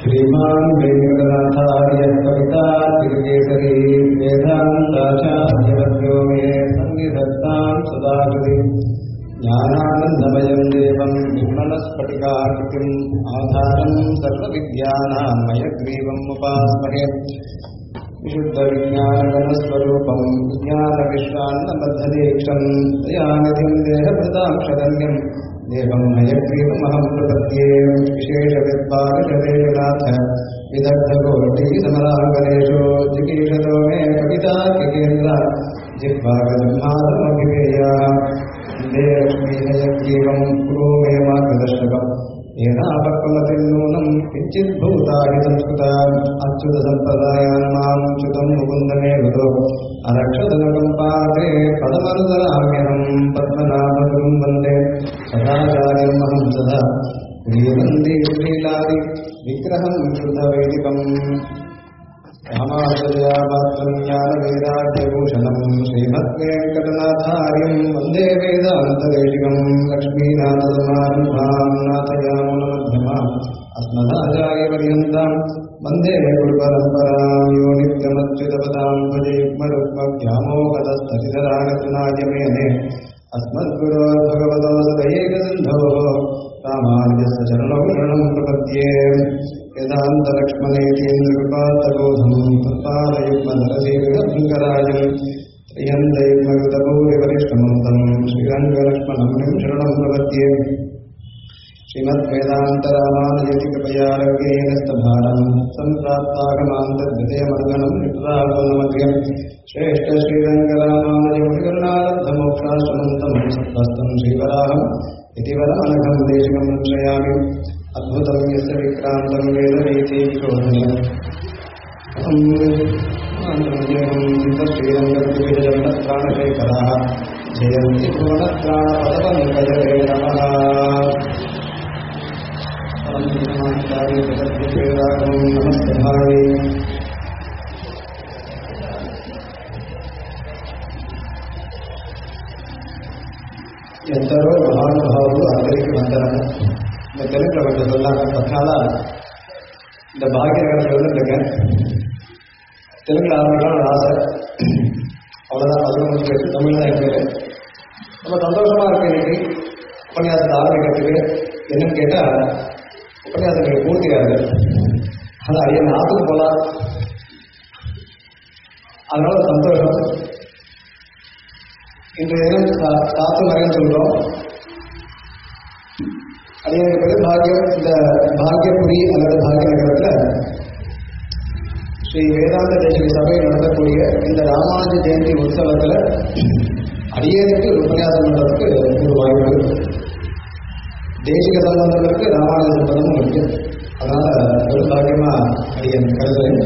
श्रीमान् वेङ्कटनाथार्य कविता तिरुकेसरी वेदान्ताचार्यवर्यो मे सन्निधत्तां सदाकृति ज्ञानानन्दमयं देवं निर्मलस्फटिकाकृतिम् आधारं सर्वविद्यानां मयग्रीवम् उपास्महे विशुद्धविज्ञानगणस्वरूपं विज्ञानविश्रान्तबद्धदीक्षं दयानिधिं देहभृतां शरण्यं देवं हयग्रीवमहं प्रपद्ये विशेषविद्वारिषदेशनाथ विदग्धकोटिसमराङ्गनेषु जिगीषतो मे कविता किकेन्द्र जिह्वागजन्मादमभिधेया वन्दे लक्ष्मीहयग्रीवं कुरु मे मार्गदर्शकम् येनापक्वमतिर्नूनं किञ्चिद्भूतानि संस्कृता अच्युतसम्प्रदायान् मां च्युतं मुकुन्दमे गुरो अरक्षतनकम्पाते पदमनुदराम्यहं पद्मनाभगुरुं वन्दे सदाचार्यमहं सदा प्रियवन्दे श्रीलादि विग्रहं शुद्धवैदिकम् रामानुजयापात्रं ज्ञानवेदाद्यभूषणं श्रीमद्वेङ्कटनाथार्यं वन्दे वेदान्तदेशिकं लक्ष्मीनाथसमारम्भां नाथयामुनमध्यमाम् अस्मदाचार्यपर्यन्तां वन्दे गुरुपरम्परां यो नित्यमच्युतपदां भजेग्मरुक्मभ्यामोगतस्तरिधरागतनाय मेने अस्मद्गुरोर्भगवतो सदैकसिन्धोः रामानुजस्य चरणौ शरणं प्रपद्ये वेदान्तलक्ष्मणेतीन्द्रकृपातबोधं तत्पादयुग्मधरदीर्घभङ्कराजम् त्रियन्तयुग्मयुतभूरिवरिष्ठमन्तं श्रीरङ्गलक्ष्मणं शरणं प्रपद्ये श्रीमद्वेदान्तरामानुजति कृपयारोग्येन स्तभारं सम्प्राप्तागमान्तर्हृदयमर्गणं निपदागोन्नमध्यं श्रेष्ठ श्रीरङ्गरामानुजमुनिकरुणालब्धमोक्षाश्रमन्तं सत्त्वस्तं श्रीवराहम् इति वरमनघं देशिकं रक्षयामि अद्भुतं यस्य विक्रान्तं वेदवीतीक्षोधनम् जयन्ति भुवनत्राणपदपङ्कजवे नमः नमस्ते ఎందరో మహానుభావులు అందరికీ వందనం இந்த தெலுங்குல கொஞ்சம் சொல்லாங்க பத்னாலா இந்த பாக்கியநகரத்தில் இருந்துருக்கேன் தெலுங்குல ஆரம்பிக்கலாம் ஆசை அவ்வளோதான் அது முடிஞ்சு தமிழ் தான் என் பேர் ரொம்ப சந்தோஷமா இருக்கு இன்னைக்கு உபன்யாசத்தை ஆரம்பிக்கிறதுக்கு என்னன்னு கேட்டால் உபன்யாசங்கள் பூர்த்தியாது அது ஐயா நாட்டுக்கு போகலாம் அதனால சந்தோஷம் இன்றைய தினம் சாத்து மறைன்னு சொல்றோம் அது எனக்கு பெரும் பாக்கியம் இந்த பாக்கியபுரி அல்லது பாக்கிய நகரத்தில் ஸ்ரீ வேதாந்த தேசிக சபையில் நடத்தக்கூடிய இந்த ராமானுஜ ஜெயந்தி உற்சவத்தில் அடியேனுக்கு ஒரு உபன்யாசம் பண்ணுறதுக்கு ஒரு வாய்ப்பு தேசிக சம்பந்தங்களுக்கு ராமானுஜ சம்பந்தமும் இருக்கு அதனால ஒரு பாக்கியமா அடியன் கருதுறேன்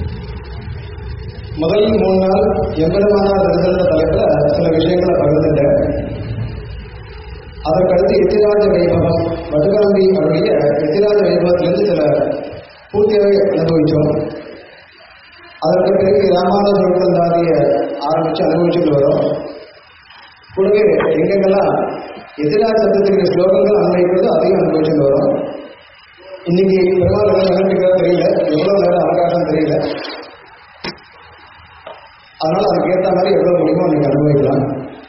முதல் மூணு நாள் எம்பெருமானார் தரிசன தலைப்புல சில விஷயங்களை பகிர்ந்துட்டேன் அதற்கடுத்து எத்திராஜ வைபவம் வடுகாம்பி அவருடைய எத்திராஜ வைபவத்திலிருந்து சில பூர்த்தியாவை அனுபவித்தோம் அதற்கு பிறகு ராமானுஜ விருப்பந்தாதிய ஆரம்பித்து அனுபவிச்சுட்டு வரோம் கூடவே எங்கெங்கெல்லாம் எதிராக சத்தத்திற்கு ஸ்லோகங்கள் அன்வைக்கிறது அதையும் அனுபவிச்சுட்டு வரோம் இன்னைக்கு பெருமாள் என்ன நிகழ்ச்சிக்கிறதா தெரியல எவ்வளவு நேரம் அவகாசம் தெரியல அதனால அதுக்கு ஏற்ற மாதிரி எவ்வளவு முடியுமோ நீங்க அனுபவிக்கலாம்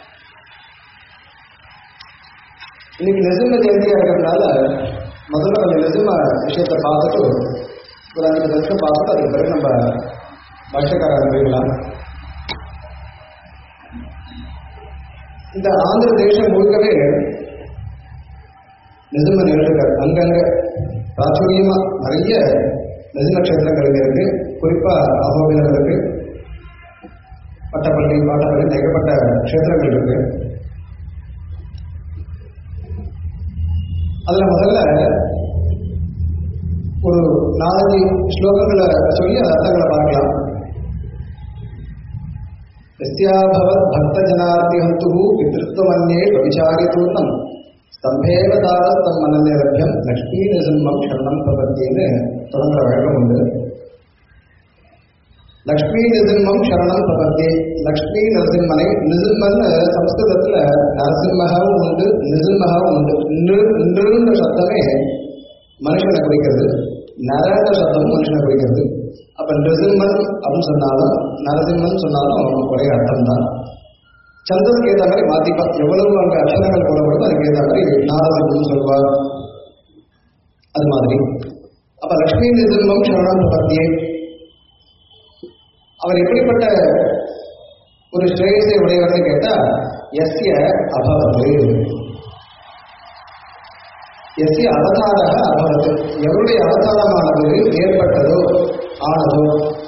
இன்னைக்கு நெசிம ஜெயந்தியா இருக்கிறதுனால முதல்ல கொஞ்சம் நெசிம விஷயத்தை பார்த்துட்டு ஒரு அஞ்சு நிமிஷம் பார்த்துட்டு அதுக்கு பிறகு நம்ம பாஷக்கார அனுபவிக்கலாம் இந்த ஆந்திர தேசம் முழுக்கவே நிசிம்ம நிகழ்ச்சிகள் அங்கங்க பிராச்சுரியமா நிறைய நிசிம கஷேத்திரங்கள் இங்க இருக்கு குறிப்பா அகோபிலம் இருக்கு பட்டப்பள்ளி பாட்டப்பள்ளி ஏகப்பட்ட க்ஷேத்திரங்கள் இருக்கு அதுல முதல்ல ஒரு நாலஞ்சு ஸ்லோகங்களை சொல்லி அந்த அர்த்தங்களை பார்க்கலாம் எஸ்யாபவத் பக்த ஜனார்த்திஹந்து பித்ருத்வமன்யே விசாரித்தூர்ணம் ஸ்தம்பேவ தாரஸ்தம் மனநிரபியம் லக்ஷ்மி நிசிம்மம் சரணம் பிரபத்தின்னு தொடங்குற வழக்கம் உண்டு லக்ஷ்மி நிசிம்மம் சரணம் பிரபத்தி லக்ஷ்மி நரசிம்மனை நிசிம்மன் சம்ஸ்கிருதத்துல நரசிம்மகவும் உண்டு நிசிம்மகவும் உண்டு நின்றுன்ற சப்தமே மனுஷனை குறிக்கிறது நரன்ற சப்தமும் மனுஷனை குறிக்கிறது அப்ப நிருசிம்மன் அப்படின்னு சொன்னாலும் நரசிம்மன் சொன்னாலும் ஒரே அர்த்தம் தான் சந்தஸ்க்கு ஏற்ற மாதிரி மாத்திப்பா எவ்வளவு அங்க அக்ஷரங்கள் போடப்படுதோ அதுக்கு ஏற்ற மாதிரி நாரசிம்மன் சொல்வார் அது மாதிரி அப்ப லக்ஷ்மி நிருசிம்மம் சரணம் பத்தியே அவர் எப்படிப்பட்ட ஒரு ஸ்ரேயஸை உடையவர்னு கேட்டா எஸ்ய அபவது எஸ்ய அவதாரக அபவது எவருடைய அவதாரமானது ஏற்பட்டதோ ஆனதோ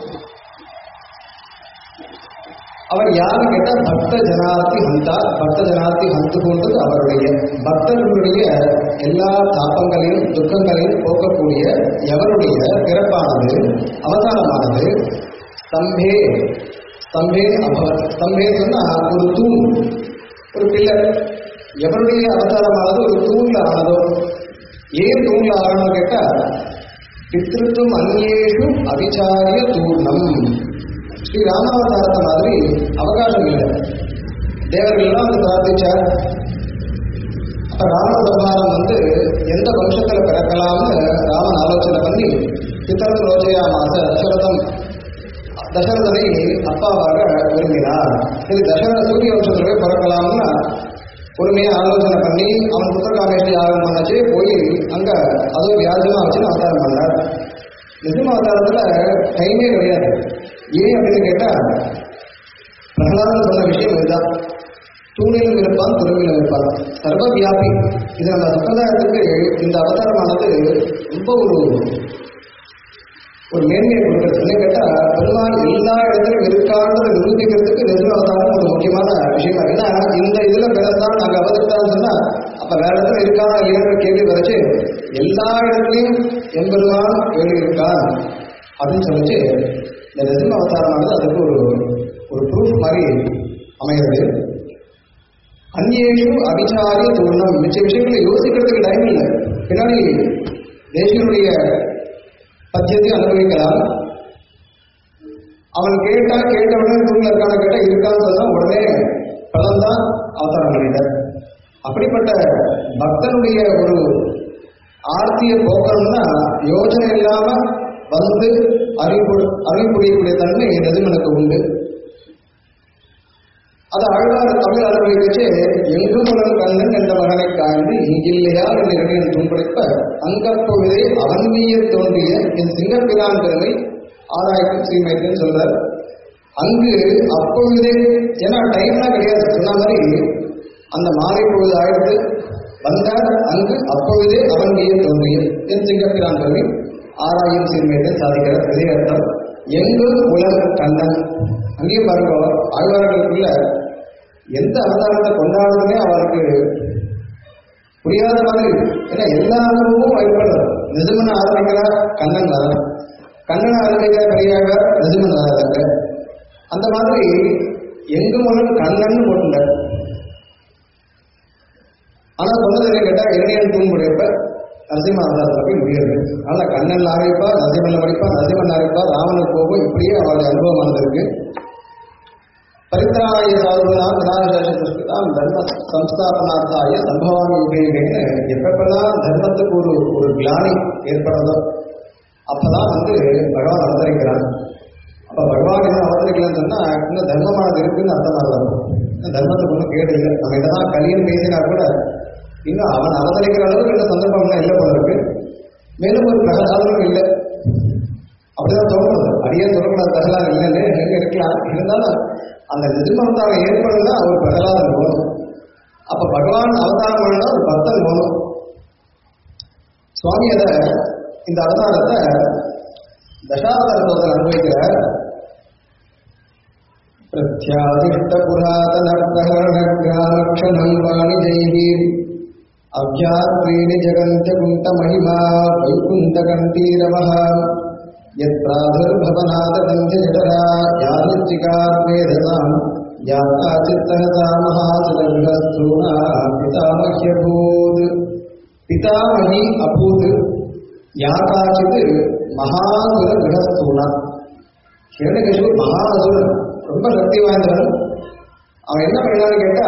அவர் யாரு கேட்டா பக்த ஜனாதி ஹந்தா பக்த ஜனாதி ஹந்து போன்றது அவருடைய பக்தர்களுடைய எல்லா தாபங்களையும் துக்கங்களையும் போக்கக்கூடிய எவருடைய பிறப்பானது அவதாரமானது ஸ்தம்பே ஸ்தம்பே அபவத் ஸ்தம்பே சொன்னா ஒரு தூண் ஒரு பில்லர் எவருடைய அவதாரமானது ஒரு தூண்ல ஆனதோ ஏன் தூண்ல ஆகணும் கேட்டா பித்ருத்துவம் அந்நேஷு அவிச்சாரிய தூர்ணம் ஸ்ரீ ராமாவதாரத்தை மாதிரி அவகாசம் இல்லை தேவர்கள் எல்லாம் வந்து பிரார்த்திச்சார் அப்ப ராமசம்ஹாரம் வந்து எந்த வம்சத்துல பிறக்கலாம்னு ராமன் ஆலோசனை பண்ணி பித்தரத்து ரோஜையா மாச தசரதம் தசரதனை அப்பாவாக விரும்பினார் சரி தசரத சூரிய வம்சத்துல போய் பிறக்கலாம்னு பொறுமையா ஆலோசனை பண்ணி அவன் புத்திரகாமேஷ்டி யாகம் பண்ணச்சு போய் அங்க அதுவும் வியாஜமா வச்சு அவதாரம் பண்ணார் நிசிம்ம அவதாரத்துல டைமே கிடையாது ஏன் அப்படின்னு கேட்டா பிரகலாதன் சொன்ன விஷயம் இதுதான் தூணிலும் இருப்பான் துருவிலும் இருப்பான் சர்வ வியாபி இது நம்ம சம்பிரதாயத்துக்கு இந்த அவதாரமானது ரொம்ப ஒரு ஒரு மேன்மையை கொடுக்கிறது என்ன கேட்டா பெருமாள் எல்லா இடத்திலும் இருக்கான்றதை நிரூபிக்கிறதுக்கு நிர்மல அவதாரம் ஒரு முக்கியமான விஷயம் ஏன்னா இந்த இதுல பிறந்தான் நாங்க அவதரித்தான்னு சொன்னா அப்ப வேற இடத்துல இருக்கானா இல்லையான்ற கேள்வி வரைச்சு எல்லா இடத்துலையும் எம்பெருமான் எழுதியிருக்கான் அப்படின்னு சொல்லிச்சு இந்த நிர்மல அவதாரமானது அதுக்கு ஒரு ஒரு ப்ரூஃப் மாதிரி அமைகிறது அந்நேஷு அபிச்சாரிய தூர்ணம் மிச்ச விஷயங்களை யோசிக்கிறதுக்கு டைம் இல்லை பின்னாடி தேசியனுடைய பத்தியத்தை அனுபவிக்கலாம் அவன் கேட்டா கேட்ட உடனே தூண்ல இருக்கான கேட்டா இருக்கான்னு சொன்னா உடனே பலன்தான் அவதாரம் பண்ணிட்டார் அப்படிப்பட்ட பக்தனுடைய ஒரு ஆர்த்தியை போக்கணும்னா யோஜனை இல்லாம வந்து அறிவு அறிவு புரியக்கூடிய தன்மை நெதுமனுக்கு உண்டு அது ஆழ்வார் தமிழ் அனுபவிச்சு எங்குமுடன் கண்ணன் என்ற மகனை காய்ந்து இங்கில்லையா என்று இரணியன் துன்படைப்ப அங்கப்பொழுதே அவன் மீய தோன்றிய என் சிங்கப்பிரான் பெருமை ஆராய்க்கும் சீமைக்குன்னு சொல்றார் அங்கு அப்பொழுதே ஏன்னா டைம்லாம் கிடையாது சொன்ன மாதிரி அந்த மாலை பொழுது ஆயிடுத்து வந்தார் அங்கு அப்பொழுதே அவன் மீய தோன்றிய என் சிங்கப்பிரான் பெருமை ஆராயும் சீமையை சாதிக்கிறார் இதே அர்த்தம் எங்கு உலக கண்ணன் அங்கேயும் பாருங்க ஆழ்வார்களுக்குள்ள எந்த அவதாரத்தை கொண்டாடுறதுமே அவருக்கு புரியாத மாதிரி ஏன்னா எல்லா அனுபவமும் ஏற்படுறது நிஜமன் ஆரம்பிக்கிறார் கண்ணன் வர கண்ணன் ஆரம்பிக்கிற பெரியாழ்வார் நிஜமன் வராங்க அந்த மாதிரி எங்கு முதல் கண்ணன் போட்டுட்டார் ஆனா சொன்னது என்ன கேட்டா இரணியன் தூங்குடையப்ப நரசிம்ம அவதாரத்தில் போய் முடியாது அதனால கண்ணன் ஆரம்பிப்பா நரசிம்மன் படிப்பா நரசிம்மன் ஆரம்பிப்பா ராமனுக்கு போகும் இப்படியே அவருடைய அனுபவமானது இருக்கு பரித்ராய சாதுனா விநாயகேஷம் தர்ம சம்ஸ்தாபனார்த்தாய சம்பவாமி உபயோகின்னு எப்பப்பெல்லாம் தர்மத்துக்கு ஒரு ஒரு கிளானி ஏற்படுறதோ அப்பதான் வந்து பகவான் அவதரிக்கிறான் அப்ப பகவான் என்ன அவதரிக்கலன்னு சொன்னா இன்னும் தர்மமானது இருக்குன்னு அர்த்தமா இருக்கும் இன்னும் தர்மத்துக்கு ஒன்றும் கேடு இல்லை நம்ம என்னதான் கலியன் பேசினா கூட இன்னும் அவன் அவதரிக்கிற அளவுக்கு இந்த சந்தர்ப்பம்லாம் இல்லை போல இருக்கு மேலும் ஒரு பிரகலாதனும் இல்லை அப்படிதான் தோணுது அடியே சொல்லக்கூடாது பிரகலாதம் இல்லைன்னு எங்க இருக்கலாம் இருந்தாலும் அந்த நிர்மவதாரம் ஏற்படும்னா ஒரு பிரகலாதம் போகணும் அப்ப பகவான் அவதாரம் பண்ணா ஒரு பக்தன் போகணும் சுவாமி அத இந்த அவதாரத்தை தசாவதாரத்தை அனுபவிக்கிறார் பிரத்யாதிஷ்ட புராதன பிரகரண கிராமக்ஷணம் வாணிஜைகீர் அவ்யாத்ரீணி ஜகந்த குண்ட மகிமா வைகுண்ட கண்டீரவஹ यत्राधुर्भवनादगन्ध्यजठरा यादृच्छिकाद्वेधसाम् याता चित्तहसा महासुरगृहस्थूणा पितामह्यभूत् पितामही अभूत् या काचित् महासुरगृहस्थूणा ஹிரண்யகசிபு மகாசுரன் ரொம்ப சக்தி வாய்ந்தவன் அவன் என்ன பண்ணான்னு கேட்டா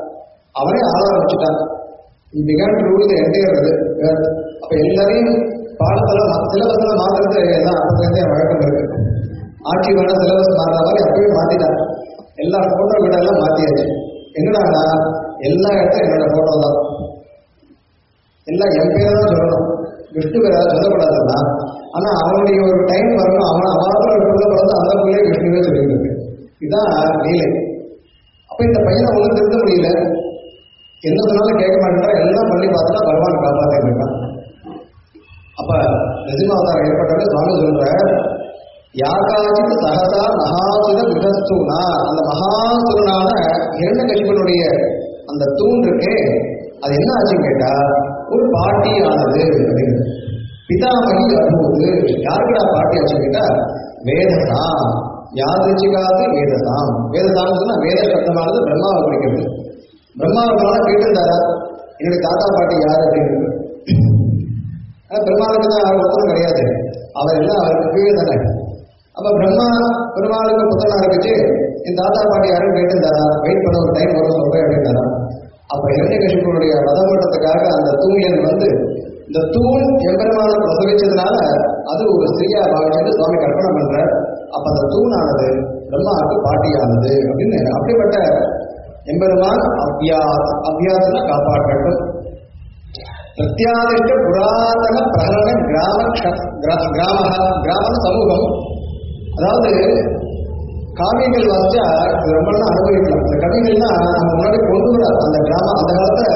அவனே ஆள வச்சுட்டான் began to rule the entire அப்ப எல்லாரையும் பாடத்துல சிலபஸ்ல மாத்துறது எல்லாம் அப்பத்திலேருந்தே வழக்கம் இருக்கு ஆட்சி வேணா சிலபஸ் மாறுற மாதிரி அப்பவே மாத்திட்டாங்க எல்லா போட்டோ கிட்ட எல்லாம் மாத்தியாச்சு என்னடான்னா எல்லா இடத்துலையும் என்னோட போட்டோ தான் எல்லாம் என் பேரை தான் சொல்லணும் விஷ்ணு பேரை சொல்லக்கூடாதுன்னா ஆனா அவனுடைய ஒரு டைம் வரணும் அவன் அவாத்துல ஒரு பிள்ளை பிறந்து அந்த பிள்ளைய விஷ்ணுவே சொல்லிட்டு இருக்கு இதுதான் லீலை அப்ப இந்த பையனை ஒன்றும் திருத்த முடியல என்ன சொன்னாலும் கேட்க மாட்டேன் எல்லாம் பண்ணி பார்த்தா பகவான் காப்பாத்திட்டு இருக்கான் அப்ப நிஜமாவதாரம் ஏற்பட்டது சுவாமி சொல்ற யாகாச்சித் சகதா மகாசுர விகஸ்தூனா அந்த மகாசுரனான இரண்டகசிபனுடைய அந்த தூண் இருக்கே அது என்ன ஆச்சுன்னு கேட்டா ஒரு பாட்டி ஆனது அப்படின்னு பிதாமகி அபூது யாருக்குடா பாட்டி ஆச்சுன்னு கேட்டா வேதசாம் யாதிருச்சிகாது வேதசாம் வேதசாம் சொன்னா வேத சப்தமானது பிரம்மாவை குறிக்கிறது பிரம்மாவை காண கேட்டிருந்தாரா என்னுடைய தாத்தா பாட்டி யார் அப்படின்னு ஆனா பெருமாளுக்கு தான் அவர் ஒருத்தரும் கிடையாது அவர் எல்லாம் அவருக்கு கீழே தானே அப்ப பிரம்மா பெருமாளுக்கு புத்தனா இருந்துச்சு என் தாத்தா பாட்டி யாரும் கேட்டிருந்தாரா வெயிட் பண்ண ஒரு டைம் வரும் சொல்றேன் அப்படின்னாரா அப்ப இரண்யகசிபனுடைய வதமட்டத்துக்காக அந்த தூணியன் வந்து இந்த தூண் எம்பெருமானை பிரசவிச்சதுனால அது ஒரு ஸ்திரீயா பாவிச்சு சுவாமி கற்பனை பண்ற அப்ப அந்த தூணானது பிரம்மாவுக்கு பாட்டியானது அப்படின்னு அப்படிப்பட்ட எம்பெருமான் அவ்யாத் அவ்யாத்னா காப்பாற்றட்டும் பிரத்யாதிஷ்ட புராதன பிரகரண கிராம க்ஷ- கிரா- கிராம கிராம சமூகம் அதாவது காவியங்கள் வாசிச்சா இது ரொம்ப நாள் அனுபவிக்கலாம் இந்த கவிஞர்கள்னா நம்ம முன்னாடி கொண்டு வர அந்த கிராமம் அந்த காலத்துல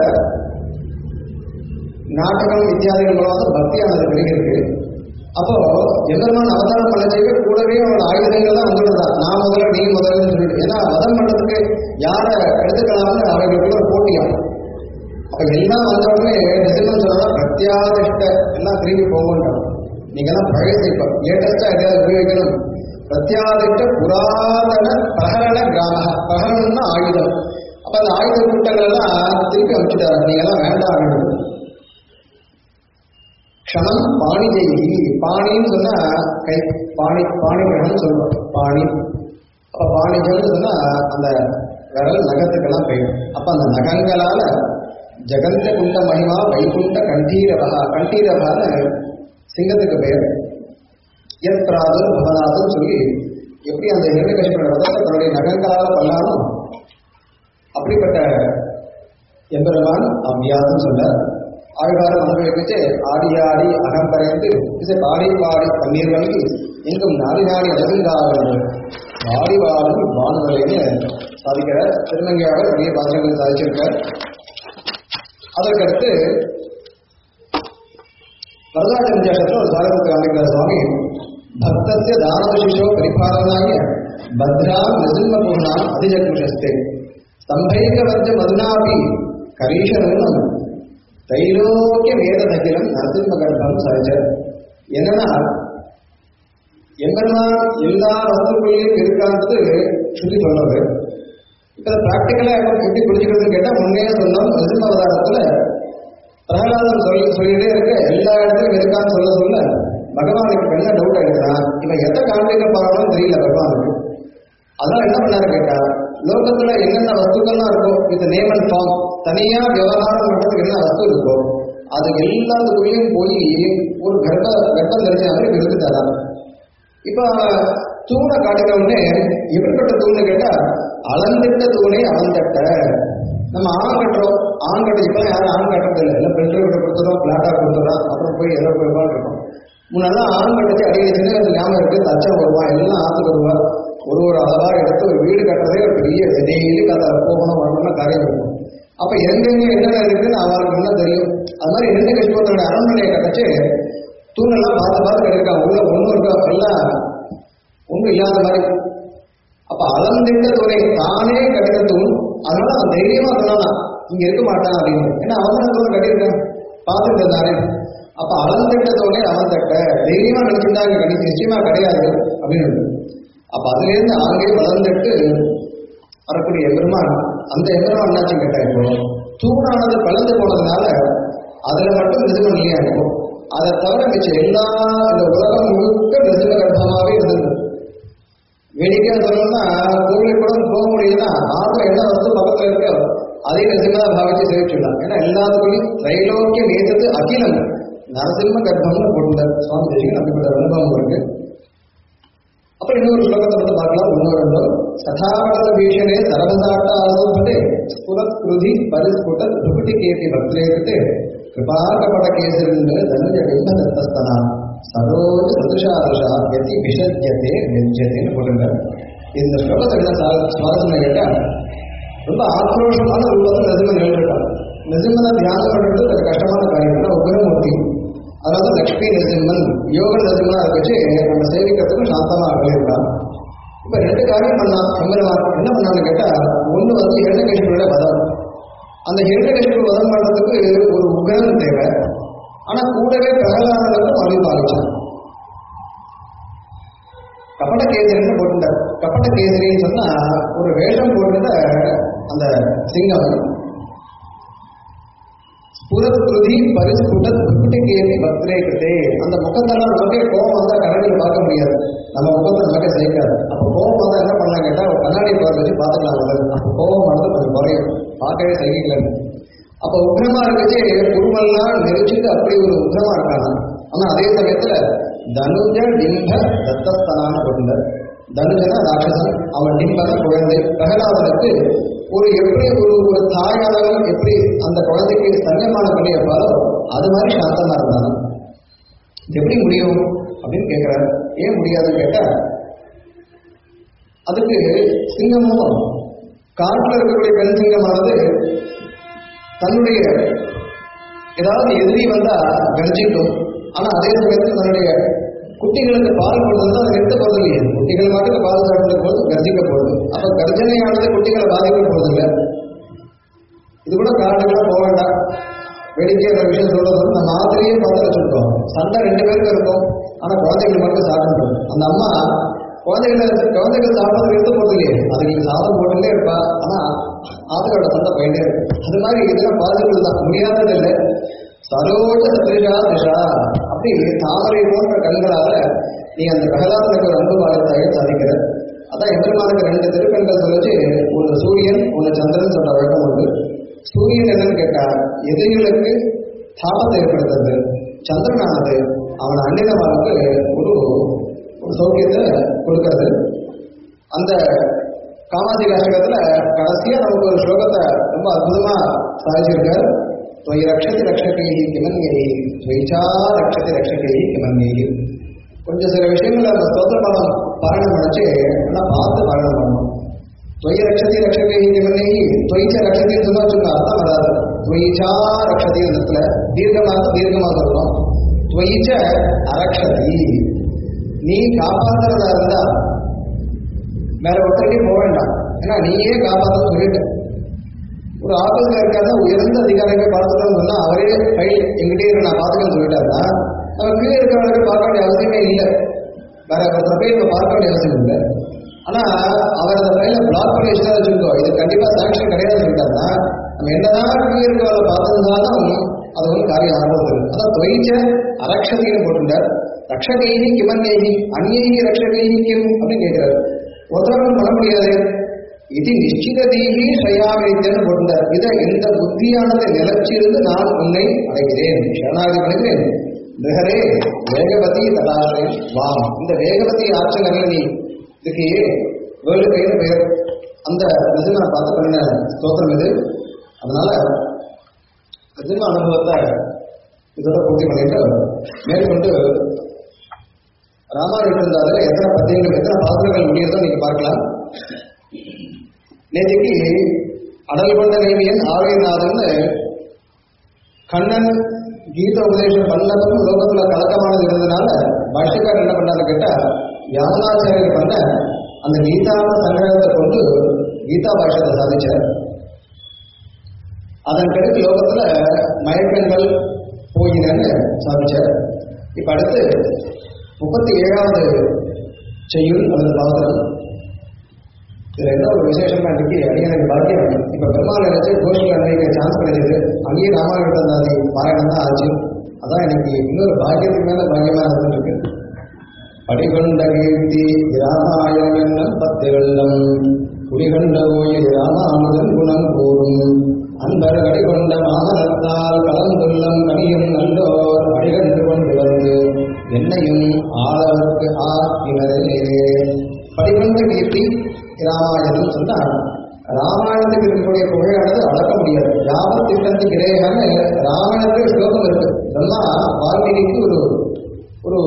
நாடகம் இத்தியாதிகள் மூலம் வந்து பக்தியானது பெருகிருக்கு அப்போ எம்பெருமான் அவதாரம் பண்ண செய்ய கூடவே அவரோட ஆயுதங்கள் தான் வந்துடுறதா நான் முதல்ல நீ முதல்ல சொல்லிட்டு ஏன்னா வதம் பண்றதுக்கு யாரை எடுத்துக்கலாம்னு அவர்களுக்கு ஒரு போட்டியாம் அப்ப எல்லாம் வந்த உடனே நிஜம் சொன்னா பிரத்யாதிஷ்ட எல்லாம் திரும்பி போகணும் நீங்க எல்லாம் பழசு இப்ப லேட்டஸ்டா எதையாவது உபயோகிக்கணும் பிரத்யாதிஷ்ட புராதன பிரகரண கிராம பிரகரணம்னா ஆயுதம் அப்ப அந்த ஆயுத கூட்டங்கள் எல்லாம் திருப்பி அமைச்சுட்டாரு நீங்க எல்லாம் வேண்டாம் க்ஷணம் பாணி ஜெயி பாணின்னு சொன்னா கை பாணி பாணி கிரகம் சொல்றோம் பாணி அப்ப பாணிஜம்னு சொன்னா அந்த விரல் நகத்துக்கெல்லாம் போயிடும் அப்ப அந்த நகங்களால ஜெகந்த குண்ட மகிமா வைகுண்ட கண்டீரவகா கண்டீரவகான்னு சிங்கத்துக்கு பெயர் எத் பிராதுர் பவனாதுன்னு சொல்லி எப்படி அந்த இரண்டகசிபன ரதத்தை தன்னுடைய நகங்களால பண்ணானோ அப்படிப்பட்ட எம்பெருமான் அவ்வியாதுன்னு சொல்ல ஆழ்வாரம் அனுபவிச்சு ஆடி ஆடி அகம்பரைந்து இசை பாடி பாடி பன்னீர் வழங்கி எங்கும் நாடி நாடி அழகுங்காவது வாடி வாழும் வானுதலைன்னு சாதிக்கிற திருமங்கையாளர் பெரிய பாசங்கள் சாதிச்சிருக்கார் அதற்கடுத்து வரலாற்று வித்தியாசத்தில் ஒரு சாதகத்தை காண்பிக்கிறார் சுவாமி பக்தசிய தானவசிஷோ பரிபாலனாய பத்ராம் நிசிம்ம பூர்ணாம் அதிஜகுஷஸ்தே ஸ்தம்பைகவர்ஜ மதுனாபி கரீஷனும் தைலோக்கிய வேததகிலம் நரசிம்ம கர்ப்பம் சகஜ என்னன்னா எம்பெருமான் எல்லா வஸ்துக்குள்ளேயும் இருக்கான்றது சுத்தி சொல்றது இப்ப பிராக்டிக்கலா எப்படி புரிஞ்சுக்கிறதுன்னு கேட்டா முன்னே சொன்னோம் நரசிம்ம அவதாரத்துல பிரகலாதன் சொல்லி சொல்லிட்டே இருக்க எல்லா இடத்துலயும் இருக்கான்னு சொல்ல சொல்ல பகவானுக்கு என்ன டவுட் ஆயிடுச்சுன்னா இவன் எதை காண்பிக்க போறானோ தெரியல பகவானுக்கு அதனால என்ன பண்ணாரு கேட்டா லோகத்துல என்னென்ன வஸ்துக்கள்லாம் இருக்கோ வித் நேம் அண்ட் ஃபார்ம் தனியா விவகாரம் பண்றதுக்கு என்ன வஸ்து இருக்கோ அது எல்லாத்துக்குள்ளேயும் போய் ஒரு கர்ப்ப கர்ப்பம் தெரிஞ்ச மாதிரி விருந்துட்டாரா இப்ப தூணை காட்டுற உடனே எப்படிப்பட்ட தூணை கேட்டா அளந்திட்ட தூணை அளந்தட்ட நம்ம ஆண் கட்டுறோம் ஆண் கட்டு இப்ப யாரும் ஆண் கட்டுறது இல்லை எல்லாம் பெட்ரோல் கிட்ட கொடுத்துறோம் பிளாட்டா கொடுத்துறோம் அப்புறம் போய் ஏதோ போய் இருக்கோம் முன்னெல்லாம் ஆண் கட்டுச்சு அடிக்கடி சின்ன வயசுல ஞாபகம் இருக்கு தச்சா வருவா எல்லாம் ஆத்துக்கு வருவா ஒரு ஒரு அளவா எடுத்து ஒரு வீடு கட்டுறதே ஒரு பெரிய டெய்லி அதை போகணும் வரணும்னு காரியம் இருக்கும் அப்ப எங்கெங்க என்னென்ன இருக்குன்னு அவருக்கு என்ன தெரியும் அது மாதிரி எந்த கஷ்டத்தோட அரண்மனையை கட்டச்சு தூணெல்லாம் பார்த்து பார்த்து கட்டிருக்காங்க உள்ள ஒண்ணும் இருக்கா எல்லாம் ஒண்ணும் இல்லாத மாதிரி அப்ப அளந்திட்ட துறை தானே கட்டின தூண் அதனால அவன் தைரியமா சொன்னானா இங்க இருக்க மாட்டான் அப்படின்னு ஏன்னா அவன் தான் தூண் கட்டியிருக்கான் பார்த்துட்டு இருந்தானே அப்ப அளந்திட்ட தோணை அவன் தட்ட தைரியமா நினைச்சிருந்தா இங்க கட்டி நிச்சயமா கிடையாது அப்படின்னு அப்ப அதுல இருந்து அங்கே வளர்ந்துட்டு வரக்கூடிய எம்பெருமான் அந்த எம்பெருமான் என்னாச்சுன்னு கேட்டா இப்போ தூணானது கலந்து போனதுனால அதுல மட்டும் நிஜமம் இல்லையா இருக்கும் அதை தவிர மிச்ச எல்லா இந்த உலகம் முழுக்க நிஜம கர்ப்பமாவே இருந்தது வேடிக்கையா சொல்லணும்னா கோவிலுக்கு கூட போக முடியுதுன்னா ஆத்துல என்ன வஸ்து பக்கத்துல இருக்கோ அதே நிஜமா பாவிச்சு சேவிச்சுடலாம் ஏன்னா எல்லாத்துக்குள்ளயும் திரைலோக்கியம் ஏற்றது அகிலம் நரசிம்ம கர்ப்பம்னு போட்டிருந்தார் சுவாமி தேசிகன் அப்படிப்பட்ட அனுபவம் இருக்கு அப்புறம் இன்னொரு ஸ்லோகத்தை வந்து பார்க்கலாம் இன்னொரு ரெண்டோ சதாவளத பீஷணே சரவசாட்ட ஆசோபட்டே ஸ்புரத்ருதி பரிஸ்புட துகுட்டி கேதி பக்திரேகிட்டு கிருபாகபட கேசரிந்து தனுஜ பிம்ப தத்தஸ்தனா சரோஜ சதுஷாதுஷா எதி விஷஜ்யதே நெஞ்சதேன்னு போட்டிருந்தார் இந்த ஸ்லோகத்தை என்ன சா- சுவாரஸ்யம் கேட்டா ரொம்ப ஆக்ரோஷமான ரூபத்தில் நெசிமன் எழுதிருக்கான் நெசிம்மனை தியானம் பண்ணுறது ஒரு கஷ்டமான காரியம் ஏன்னா உக்ரமூர்த்தி அதனால தான் லக்ஷ்மி நரசிம்மன் யோக நரசிம்மனா வச்சு நம்ம சேவிக்கிறதுக்கு சாந்தமா இருக்கான் இப்ப ரெண்டு காரியம் பண்ணான் எம்பெருமான் என்ன பண்ணான்னு கேட்டா ஒண்ணு வந்து இரண்டகேஸ்வரோட வதம் அந்த இரண்டகேஸ்வர வதம் பண்றதுக்கு ஒரு உக்ரம் தேவை ஆனா கூடவே பிரகலாதனுக்கும் அருள் பாலிச்சான் கபட கேசரின்னு போட்டுட்டார் கபட கேசரின்னு சொன்னா ஒரு வேஷம் போட்டுட்ட அந்த சிங்கம் புறத்ருதி பரிஸ்புட துக்குட்டிகேதி பக்திரே கிட்டே அந்த முகத்தெல்லாம் நமக்கே கோபம் வந்தா கண்ணாடியில் பார்க்க முடியாது நம்ம முகத்தை நமக்கே சகிக்காது அப்போ கோபம் வந்தா என்ன பண்ணலாம் கேட்டா ஒரு கண்ணாடி பார்த்து வச்சு பார்த்துக்கலாம் முதல்ல அப்போ கோபம் வந்து கொஞ்சம் குறையும் பார்க்கவே சகிக்கலன்னு அப்போ உக்ரமா இருக்கச்சு குருமெல்லாம் நெரிச்சிட்டு அப்படி ஒரு உக்ரமா இருக்காங்க ஆனா அதே சமயத்துல தனுஜ டிம்ப தத்தஸ்தனான கொண்ட தனுஜன ராட்சசன் அவன் டிம்பன குழந்தை பிரகலாதனுக்கு ஒரு எப்படி ஒரு ஒரு தாயாளரும் எப்படி அந்த குழந்தைக்கு சன்னியமான பண்ணியிருப்பாரோ அது மாதிரி சாந்தமா இருந்தாங்க இது எப்படி முடியும் அப்படின்னு கேட்கிறார் ஏன் முடியாதுன்னு கேட்டா அதுக்கு சிங்கமும் காட்டில் இருக்கக்கூடிய பெண் சிங்கமானது தன்னுடைய ஏதாவது எதிரி வந்தா கர்ஜிக்கும் ஆனா அதே சமயத்தில் தன்னுடைய குட்டிகளுக்கு பால் கொடுத்தா அதை நிறுத்த போறது இல்லையா குட்டிகள் மட்டும் பால் சாப்பிட்ட போது கர்ஜிக்க போகுது அப்ப கர்ஜனையானது குட்டிகளை பாதிக்க போறது இல்லை இது கூட காரணங்களாம் போக வேண்டாம் வேடிக்கை அந்த விஷயம் சொல்றது வந்து நம்ம மாதிரியே பார்த்து வச்சுருக்கோம் சண்டை ரெண்டு பேருக்கும் இருக்கும் ஆனா குழந்தைகள் மட்டும் சாப்பிடணும் அந்த அம்மா குழந்தைகளை குழந்தைகள் சாப்பிட்றது நிறுத்த போறது இல்லையே அதுங்களுக்கு சாதம் போட்டுட்டே இருப்பா ஆனா ஆத்துகளோட சண்டை போயிட்டே இருக்கும் அது மாதிரி இதெல்லாம் பாதிப்புகள் தான் முடியாதது இல்லை சரோஜ சத்ரிஷா திஷா அப்படி தாமரை போன்ற கண்களால நீ அந்த பிரகலாதனுக்கு ஒரு அன்பு பாலத்தாய சாதிக்கிற அதான் எம்பெருமானுக்கு ரெண்டு திருக்கண்கள் சொல்லிச்சு ஒன்று சூரியன் ஒன்று சந்திரன் சொல்ற வழக்கம் உண்டு சூரியன் என்னன்னு கேட்டா எதிரிகளுக்கு தாபத்தை ஏற்படுத்துறது சந்திரனானது அவன் அன்னிதமானுக்கு ஒரு ஒரு சௌக்கியத்தை கொடுக்கறது அந்த காமாதி அஷ்டகத்துல கடைசியா நமக்கு ஒரு ஸ்லோகத்தை ரொம்ப அற்புதமா சாதிச்சிருக்கார் துவை ரக்ஷதி ரக்ஷகை கிமன்யை துவைச்சா ரக்ஷதி ரக்ஷகை கிமன்யை கொஞ்சம் சில விஷயங்கள் அந்த ஸ்தோத்திர பலம் பாரணம் நினைச்சு எல்லாம் பார்த்து பாரணம் பண்ணணும் துவை ரக்ஷதி ரக்ஷகை கிமன்யை துவைச்ச ரக்ஷதி சொன்னா வச்சுக்கோ அர்த்தம் வராது துவைச்சா ரக்ஷதி இடத்துல தீர்க்கமாக தீர்க்கமாக சொல்லணும் துவைச்ச அரக்ஷதி நீ காப்பாத்துறதா இருந்தா வேற ஒருத்தருக்கே போக வேண்டாம் ஏன்னா நீயே காப்பாற்ற சொல்லிட்ட ஒரு ஆபத்துல இருக்காத உயர்ந்த அதிகாரிகள் பார்த்துட்டோம்னு சொன்னா அவரே கை எங்கிட்டே இருக்கு நான் பார்த்துக்கன்னு சொல்லிட்டாருன்னா நம்ம கீழே இருக்கிறவருக்கு பார்க்க வேண்டிய அவசியமே இல்லை வேற ஒருத்தர் போய் நம்ம பார்க்க வேண்டிய அவசியம் இல்லை ஆனா அவர் அந்த ஃபைல பிளாக் பண்ணி வச்சுதான் வச்சுருக்கோம் இது கண்டிப்பா சாங்ஷன் கிடையாது சொல்லிட்டாருன்னா நம்ம என்னதான் கீழே இருக்கிறவரை பார்த்திருந்தாலும் அது வந்து காரியம் ஆகிறது அதான் தொய்ச்ச அரக்ஷதின்னு போட்டிருந்தார் ரக்ஷகைஹி கிமன்யைஹி அந்நைஹி ரக்ஷகைஹி கிம் அப்படின்னு கேட்கிறார் ஒருத்தரும் பண்ண முடியாது இது நிச்சிததீகி ஸ்ரயாமித்தன்னு போட்டிருந்தார் இதை இந்த புத்தியானதை நிலச்சிருந்து நான் உன்னை அடைகிறேன் சரணாகதி பண்ணுகிறேன் நிகரே வேகவதி தடாசிரயம் வாம் இந்த வேகவதி ஆற்றலர்கள் நீ இதுக்கு வேர்ல்டு கைன்னு பெயர் அந்த நிஜமனை பார்த்து பண்ணின ஸ்தோத்திரம் இது அதனால நிஜம அனுபவத்தை இதோட பூர்த்தி பண்ணிட்டு மேற்கொண்டு ராமாயணம் இருந்தாலும் எத்தனை பத்தியங்கள் எத்தனை பாத்திரங்கள் முடியுதோ நீங்க பார்க்கலாம் நேற்றுக்கு அடல் கொண்ட நேமியன் ஆரோக்கியநாதன் கண்ணன் கீத உபதேசம் பண்ணதும் லோகத்துல கலக்கமானது இருந்ததுனால பாஷ்யக்காரர் என்ன பண்ணாரு கேட்டா யாதனாச்சாரியர் பண்ண அந்த கீதான சங்கிரகத்தை கொண்டு கீதா பாஷ்யத்தை சாதிச்சார் அதன் பிறகு லோகத்துல மயக்கங்கள் போயினன்னு சாதிச்சார் இப்ப அடுத்து முப்பத்தி ஏழாவது செய்யுள் அல்லது பாத்திரம் இதுல என்ன ஒரு விசேஷமா இருக்கு அடியனுக்கு பாக்கியம் இப்ப பெருமாள் நினைச்சு கோஷிகள் அன்னைக்கு சான்ஸ் கிடைச்சது அங்கேயே ராமாயணத்தை பாராயணம் தான் ஆச்சு அதான் எனக்கு இன்னொரு பாக்கியத்துக்கு மேல பாக்கியமா இருந்துருக்கு படிகொண்ட கீர்த்தி ராமாயணம் என்ன பத்து வெள்ளம் குடிகொண்ட ஓயில் ராமானுதன் குணம் கூறும் அன்பர் அடிகொண்ட மாமனத்தால் கலந்துள்ளம் கனியும் நல்லோர் அடிகண்டு கொண்டு வந்து என்னையும் ஆளவர்க்கு ஆக்கினரே படிவந்த கீர்த்தி ராமாயணம் சொன்னார் ராமாயணத்துக்கு இருக்கக்கூடிய புகழானது அளக்க முடியாது யாவத் திட்டத்து கிரேகன்னு ராமாயணத்துக்கு ஸ்லோகம் இருக்கு பிரம்மா வால்மீகிக்கு ஒரு ஒரு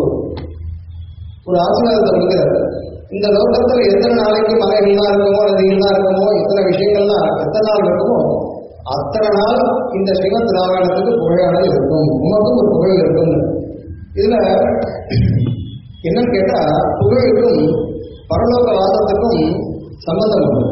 ஒரு ஆசீர்வாதத்தை கொடுக்கிறார் இந்த லோகத்துல எத்தனை நாளைக்கு மலைகள்லாம் இருக்குமோ நதிகள்லாம் இருக்குமோ எத்தனை விஷயங்கள்லாம் எத்தனை நாள் இருக்குமோ அத்தனை நாள் இந்த ஸ்ரீமத் ராமாயணத்துக்கு புகழானது இருக்கும் உனக்கும் ஒரு புகழ் இருக்கும் இதுல என்னன்னு கேட்டா புகழுக்கும் பரலோக வாசத்துக்கும் சம்பந்தம் உண்டு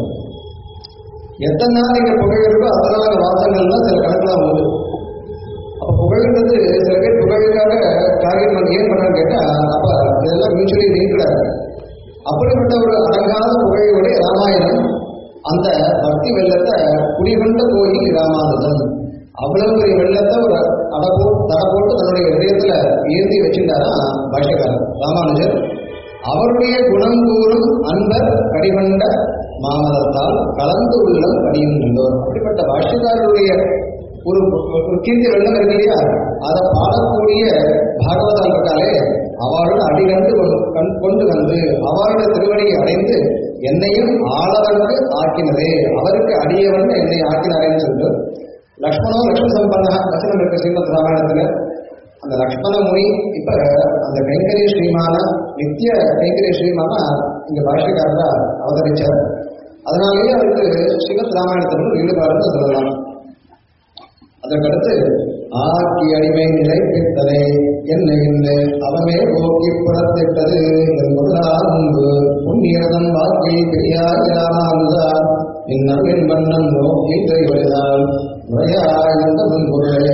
எத்தனை நாள் நீங்க புகழ் இருக்கோ அத்தனை நாள் வாசங்கள்லாம் சில கணக்கெல்லாம் உண்டு அப்ப புகழ்ன்றது சில பேர் புகழுக்காக காரியம் பண்ணி ஏன் பண்றான்னு கேட்டா அப்ப இதெல்லாம் மியூச்சுவலி நீக்கிறாரு அப்படிப்பட்ட ஒரு அடங்காத புகழையுடைய ராமாயணம் அந்த பக்தி வெள்ளத்தை குடிகொண்ட கோயில் ராமானுஜன் அவ்வளவு பெரிய வெள்ளத்தை ஒரு அடை போட்டு தடை போட்டு தன்னுடைய இதயத்துல ஏந்தி வச்சிருந்தாரா பாஷ்யக்காரர் ராமானுஜர் அவருடைய குணம் கூறும் அன்பர் கடிகொண்ட மாமதத்தால் கலந்து உள்ளம் கடியும் நின்றோர் அப்படிப்பட்ட பாஷ்யக்காரருடைய ஒரு ஒரு கீர்த்தி வெள்ளம் இருக்கு இல்லையா அதை பாடக்கூடிய பாகவதால் இருக்காலே அவளோட அடிகண்டு கொண்டு- கண் கொண்டு வந்து அவருடைய திருவடியை அடைந்து என்னையும் ஆளவருக்கு ஆக்கினதே அவருக்கு அடியவன் என்னை ஆக்கினாரேன்னு சொல்லிட்டு லக்ஷ்மணோ லக்ஷ்மண சம்பந்தா வசனம் இருக்கு ஸ்ரீமத் ராமாயணத்துல அந்த லக்ஷ்மண முனி இப்ப அந்த கைங்கரிய ஸ்ரீமான நித்திய கைங்கரிய ஸ்ரீமான இங்க பாஷ்யக்காரரா அவதரிச்சார் அதனாலேயே அவருக்கு ஸ்ரீமத் ராமாயணத்தோட ஈடுபாடுன்னு சொல்லலாம் அதற்கடுத்து ஆக்கி அடிமை நிலைப்பித்தனை என்ன என்று அவமே போக்கி புறத்திட்டது என்பதால் முன்பு புண்ணியதம் வாக்கில் பெரியார் ராமானுதா இந்நவின் வண்ணம் நோக்கி கைவழிதால் முறையாயிருந்த முன்பொருளே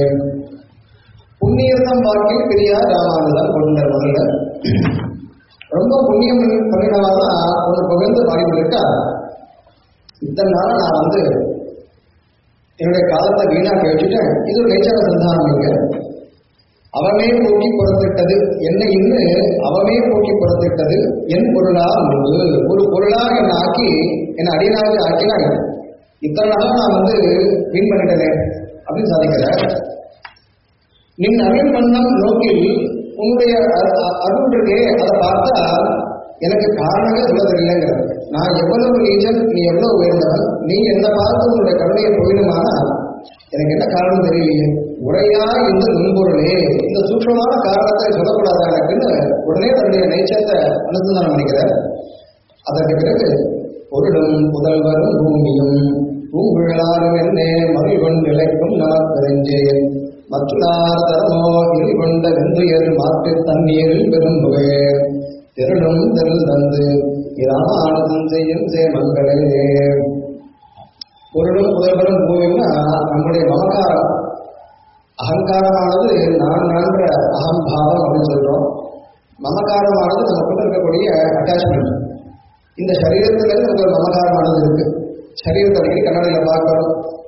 புண்ணியதம் வாக்கில் பெரியார் ராமானுதன் கொண்ட முதல்ல ரொம்ப புண்ணியம் பண்ணி- பண்ணினவாதான் ஒன்று புகழ்ந்து பாடிக்கொண்டிருக்கா இத்தனை நாள் நான் வந்து என்னுடைய காலத்தை வீணாக்கி வச்சுட்டேன் இது ஒரு நேச்சர சந்தானம் இங்க அவமே போக்கி புறத்திட்டது என்னை இன்னு அவமே போக்கி புறத்திட்டது என் பொருளா முன்பு ஒரு பொருளா என்னை ஆக்கி என்னை அடியனாக ஆக்கினாங்க இத்தனை நாளா நான் வந்து வீண் பண்ணிட்டேனே அப்படின்னு சாதிக்கிறார் நின் அருள் மன்னம் நோக்கில் உன்னுடைய அ- அ- அருள் இருக்கே அதை பார்த்தா எனக்கு காரணமே சொல்ல தெரியலங்கிறது நான் எவ்வளவு நீச்சல் நீ எவ்வளவு உயர்ந்தவன் நீ என்ன பார்த்து உன்னுடைய கருணையை போயிடுமானா எனக்கு என்ன காரணம் தெரியலையே உரையா இந்த நுண்பொருளே இந்த சூக்ஷமான காரணத்தை சொல்லக்கூடாதா எனக்குன்னு உடனே தன்னுடைய நேச்சத்தை அனுசந்தானம் பண்ணிக்கிறார் அதற்கு பிறகு பொருளும் புதல்வரும் பூமியும் பூங்குழலாரும் என்னே மகிழ்கொண் நிலைக்கும் நமக்கறிஞ்சே மற்றுளார் தரமோ கொண்ட வெந்துயர் மாற்று தண்ணீரில் பெரும் புகையர் திரளும் திரள் தந்து இராமானுதம் செய்யும் சேமங்களே பொருளும் புதல்வரும் பூமியும்னா நம்முடைய மமகாரம் அகங்காரமானது நான் நான்ற அகம்பாவம் அப்படின்னு சொல்றோம் மமகாரமானது நமக்குள்ள இருக்கக்கூடிய அட்டாச்மெண்ட் இந்த சரீரத்துல நமக்கு ஒரு மமகாரமானது இருக்கு சரீரத்தை அடிக்கடி கண்ணாடியில பார்க்கணும்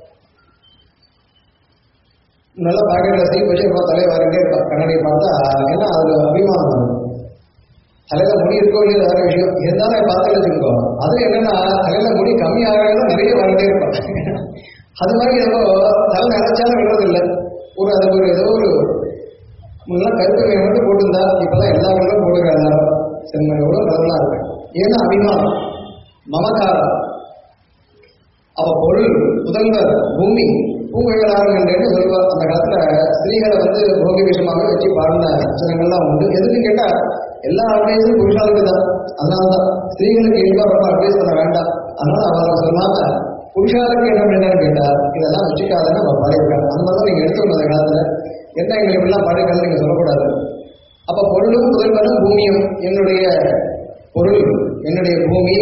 நல்ல பாக்கெட்ல சீ வச்சு இருப்பா தலையை வாரிட்டே இருப்பா கண்ணாடியை பார்த்தா ஏன்னா அதுல அபிமானம் வரும் தலையில முடி இருக்கோ இல்லையோ வேற விஷயம் இருந்தாலும் பார்த்து வச்சுக்கோ அது என்னன்னா தலையில முடி கம்மியாக நிறைய வாரிட்டே இருப்பான் அது மாதிரி ஏதோ தலை நினைச்சாலும் விடுறது இல்லை ஒரு அதுக்கு ஒரு ஏதோ ஒரு முன்னெல்லாம் கருப்பு மை மட்டும் போட்டிருந்தா இப்பதான் எல்லா கலரும் போட்டுக்கிறாங்க எல்லாரும் செம்ம எவ்வளவு கலர்லாம் இருக்கு ஏன்னா அபிமானம் மமகாரம் அவ பொருள் புதல்வர் பூமி பூங்குழலாரும் என்று சொல்லுவார் அந்த காலத்துல ஸ்திரீகளை வந்து போகி விஷயமாக வச்சு பாடின வச்சனங்கள்லாம் உண்டு எதுக்குன்னு கேட்டா எல்லா அட்வைஸும் புருஷாளுக்கு தான் அதனாலதான் ஸ்திரீகளுக்கு இயல்பா ரொம்ப அட்வைஸ் பண்ண வேண்டாம் அதனால அவர் சொல்லாம புருஷாளுக்கு என்ன பண்ணான்னு கேட்டா இதெல்லாம் வச்சுக்காதுன்னு அவர் பாடியிருக்காரு அந்த மாதிரி தான் நீங்க எடுத்துக்கணும் அந்த காலத்துல என்ன எங்களுக்கு இப்படிலாம் பாடிருக்காங்க நீங்க சொல்லக்கூடாது அப்ப பொருளும் புதல்வரும் பூமியும் என்னுடைய பொருள் என்னுடைய பூமி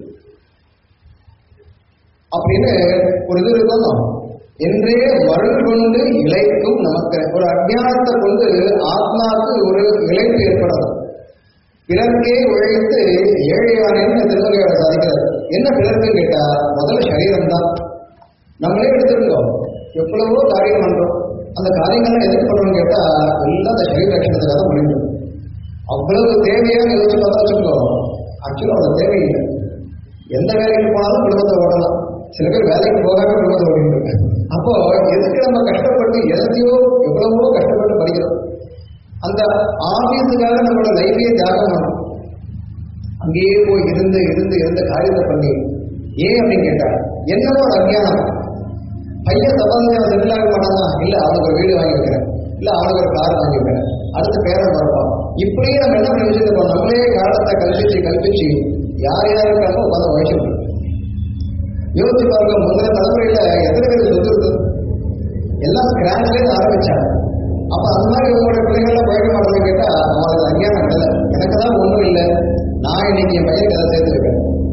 அப்படின்னு ஒரு இது இருக்கணும் என்றே மருள் கொண்டு இழைக்கும் நமக்கு ஒரு அஜ்ஞானத்தை கொண்டு ஆத்மாவுக்கு ஒரு இழைப்பு ஏற்படும் பிறர்க்கே உழைத்து ஏழையானேன்னு திருமலையோட சாதிக்கிறார் என்ன பிறர்க்குன்னு கேட்டா முதல்ல சரீரம் தான் நம்மளே எடுத்துருந்தோம் எவ்வளவோ காரியம் பண்றோம் அந்த காரியங்கள்லாம் எதுக்கு பண்றோம்னு கேட்டா எல்லாம் அந்த சரீர ரட்சணத்துக்காக தான் பண்ணிட்டு அவ்வளவு தேவையான யோசிச்சு பார்த்தா வச்சுக்கோ ஆக்சுவலாக அது தேவையில்லை எந்த வேலைக்கு போனாலும் குடும்பத்தை ஓடலாம் சில பேர் வேலைக்கு போகாம குடும்பத்தை ஓடிட்டு இருக்காங்க அப்போ எதுக்கு நம்ம கஷ்டப்பட்டு எதையோ எவ்வளவோ கஷ்டப்பட்டு படிக்கிறோம் அந்த ஆபீஸுக்காக நம்மளோட லைஃபையே தியாகம் பண்ணணும் அங்கேயே போய் இருந்து இருந்து இருந்த காரியத்தை பண்ணி ஏன் அப்படின்னு கேட்டா என்னவோ ஒரு அஞ்ஞானம் பையன் சம்பாதிச்சு செட்டில் ஆக மாட்டானா இல்ல அவனுக்கு ஒரு வீடு வாங்கி வைக்கிறேன் இல்ல அவனுக்கு ஒரு கார் வாங்கி வைக்கிறேன் அடுத்து பேரன் பிறப்பான் இப்படியே நம்ம என்ன பண்ணி வச்சிருக்கோம் நம்மளே காலத்தை கல்பிச்சு கல்பிச்சு யார் யார் இருக்காங்களோ உட்காந்து வயசு யோசிச்சு பாருங்க முந்தின தலைமுறையில எத்தனை பேர் சொத்து இருக்கு எல்லாம் ஸ்கிராச்ல இருந்து ஆரம்பிச்சாங்க அப்ப அந்த மாதிரி உங்களுடைய பிள்ளைகள்லாம் பழக்க மாட்டேன்னு கேட்டா அவங்களுக்கு அஞ்ஞானம் இல்லை எனக்கு தான் ஒண்ணும் இல்லை நான் இன்னைக்கு என் பையனுக்கு அதை சேர்த்துருக்கேன்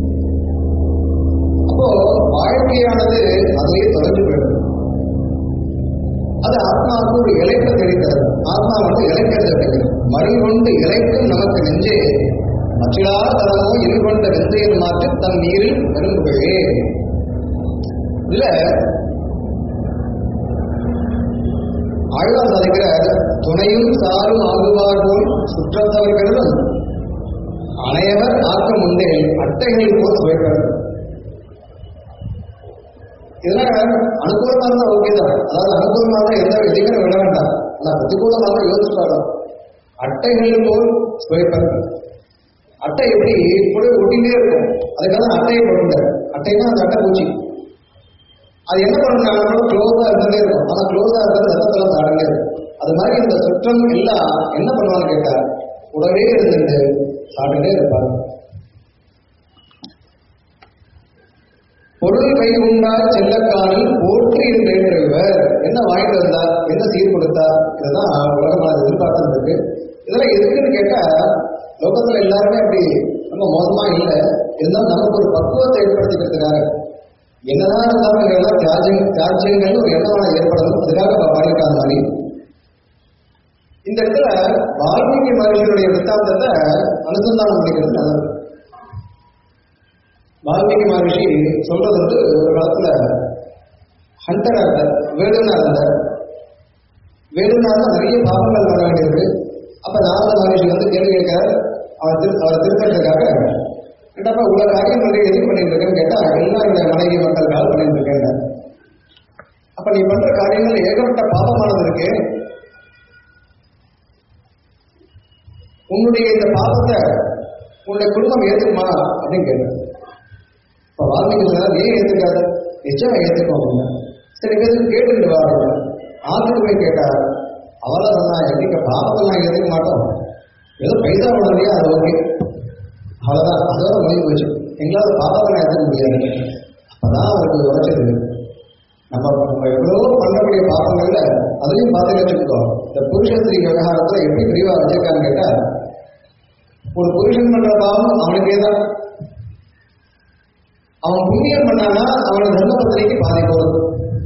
அப்போ வாழ்க்கையானது அதிலேயே தொலைஞ்சு போயிடும் அது ஆத்மாவுக்கு ஒரு இலைப்பை தெரிகிறது ஆத்மா வந்து இலைக்கிறது அப்படிங்கிறது மணி கொண்டு இலைக்கும் நமக்கு நெஞ்சே மச்சிலா தரமோ இரு கொண்ட வெந்தையில் மாற்றி தன் நீரில் விரும்புகளே இல்ல ஆழ்வார் சாதிக்கிற துணையும் சாரும் ஆகுவார் போல் சுற்றத்தவர்களும் அனைவர் ஆக்கம் உண்டே அட்டைகள் போல் சுவைப்பது இதெல்லாம் அனுகூலமா இருந்தா ஓகே தான் அதாவது அனுகூலமா இருந்தா எந்த எதுவுமே விட வேண்டாம் ஆனா பிரதிகூலமா தான் யோசிச்சு அட்டைகள் போல் சுவைப்பது அட்டை எப்படி கூட ஒட்டிகிட்டே இருக்கும் அதுக்காக தான் அட்டையை போட்டுட்டாரு அட்டைனா அந்த அட்டை பூச்சி அது என்ன பண்ணணும் க்ளோஸா இருந்ததே இருக்கும் ஆனா க்ளோஸா இருக்கிறது ரத்தத்துல தாடங்க இருக்கும் அது மாதிரி இந்த சுற்றம் எல்லாம் என்ன பண்ணுவான்னு கேட்டா உடனே இருந்துட்டு சாப்பிட்டுட்டே இருப்பாங்க பொருள் கை உண்டா செல்லக்கானில் போற்றி என்றேன்றவர் என்ன வாங்கிட்டு வந்தா என்ன சீர் கொடுத்தா இதுதான் உலகமான எதிர்பார்த்து இருக்கு இதெல்லாம் எதுக்குன்னு கேட்டா லோகத்துல எல்லாருமே அப்படி ரொம்ப மோசமா இல்லை இருந்தாலும் நமக்கு ஒரு பக்குவத்தை ஏற்படுத்திக்கிறதுக்காக என்னதான் இருந்தாலும் இதெல்லாம் தியாஜம் தியாஜ்யங்கள் ஒரு எண்ணமான ஏற்படணும் அதுக்காக நம்ம பாடியிருக்காத மாதிரி இந்த இடத்துல வால்மீகி மகர்ஷியுடைய வித்தாந்தத்தை அனுசந்தானம் பண்ணிக்கிறது நல்லது வால்மீகி மகர்ஷி சொல்றது வந்து ஒரு காலத்துல ஹண்டரா இருந்தார் வேடுனா இருந்தார் வேடுனா நிறைய பாவங்கள் வர வேண்டியிருக்கு அப்ப நாரத மகர்ஷி வந்து கேள்வி கேட்கிறார் அவர் திரு அவரை திருத்தறதுக்காக என்னப்பா இவ்வளவு காரியம் பண்ணி எதுக்கு பண்ணிட்டு இருக்கேன்னு கேட்டா எல்லாம் இந்த மனைவி மக்களுக்காக பண்ணிட்டு இருக்கேன் அப்ப நீ பண்ற காரியங்கள் ஏகப்பட்ட பாவமானது இருக்கு உன்னுடைய இந்த பாவத்தை உன்னுடைய குடும்பம் ஏத்துக்குமா அப்படின்னு கேட்டேன் இப்ப வால்மீகி சொன்னார் ஏன் ஏத்துக்காத நிச்சயம் ஏத்துக்கும் அப்படின்னா சரி பேருக்கு கேட்டுட்டு வா அப்படின்னா ஆத்துக்கு போய் கேட்டா அவளா சொன்னா என்னைக்கு பாவத்தெல்லாம் ஏத்துக்க மாட்டோம் ஏதோ பைசா விடலையா அது ஓகே அவ்வளவுதான் அதோட முடிவு வச்சு எங்களால் பாவத்தை ஏற்றுக்க முடியாது அப்பதான் அவருக்கு உழைச்சது நம்ம நம்ம எவ்வளவோ பண்ணக்கூடிய பாவங்கள்ல அதையும் பார்த்து வச்சுக்கிட்டோம் இந்த புருஷ ஸ்திரீ விவகாரத்துல எப்படி பிரிவா வச்சிருக்கான்னு கேட்டா ஒரு புருஷன் பண்ற பாவம் அவனுக்கே தான் அவன் புண்ணியம் பண்ணானா அவனோட தர்மபத்திரிக்கு பாதி போகுது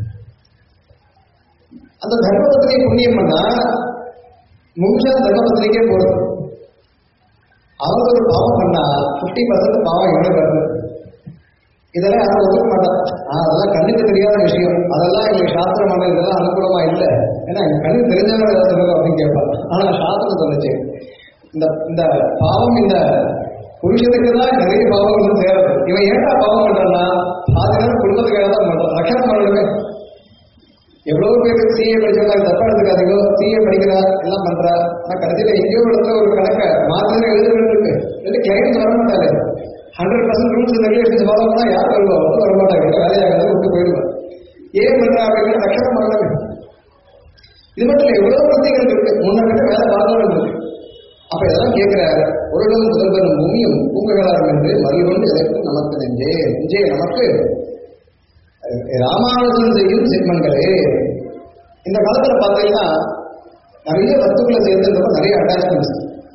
அந்த தர்மபத்திரி புண்ணியம் பண்ணா முழுசா தர்மபத்திரிக்கே போறது அவங்க ஒரு பாவம் பண்ணா ஃபிஃப்டி பர்சன்ட் பாவம் இவனே வருது இதெல்லாம் யாரும் ஒதுக்க மாட்டான் ஆஹ் அதெல்லாம் கண்ணுக்கு தெரியாத விஷயம் அதெல்லாம் எங்களுக்கு சாஸ்திரமான இதெல்லாம் அனுகூலமா இல்லை ஏன்னா எங்க கண்ணுக்கு தெரிஞ்சவங்க ஏதாவது சொல்லுங்க அப்படின்னு கேட்பான் ஆனா சாஸ்திரம் சொல்லுச்சு இந்த இந்த பாவம் இந்த புருஷனுக்கு தான் நிறைய பாவங்கள் வந்து சேருது இவன் ஏன்டா பாவம் பண்றான்னா பாதி நேரம் குடும்பத்துக்காக தான் பண்றான் ரஷணம் பண்ணணுமே எவ்வளவு பேர் சிஏ படிச்சவங்க தப்பா எடுத்துக்காதீங்க சிஏ படிக்கிறா எல்லாம் பண்றா ஆனா கடைசியில எங்கேயோ ஒரு இடத்துல ஒரு கணக்கை மாதிரி எழுத வேண்டியிருக்கு இல்லை கிளைண்ட் வர மாட்டாரு hundred percent rules regulations follow பண்ணா யார் வருவா வந்து வர மாட்டாங்க வேலையாக விட்டு போயிடுவா ஏன் பண்றா அப்படின்னா ரஷணம் பண்ணணுமே இது மட்டும் இல்லை எவ்வளவு பிரச்சனைகள் இருக்கு முன்ன கிட்ட வேலை பார்க்கணும் இருக்கு அப்ப இதெல்லாம் கேட்கிறாரு உலகம் முதல்வரும் பூமியும் பூங்களாரம் என்று மறிகொண்டு எதற்கு நமக்கு நெஞ்சே நெஞ்சே நமக்கு ராமானுஜன் செய்யும் சிம்மங்களே இந்த காலத்துல பார்த்தீங்கன்னா நிறைய வஸ்துக்களை சேர்த்துன்றப்ப நிறைய அட்டாச்மெண்ட்ஸ்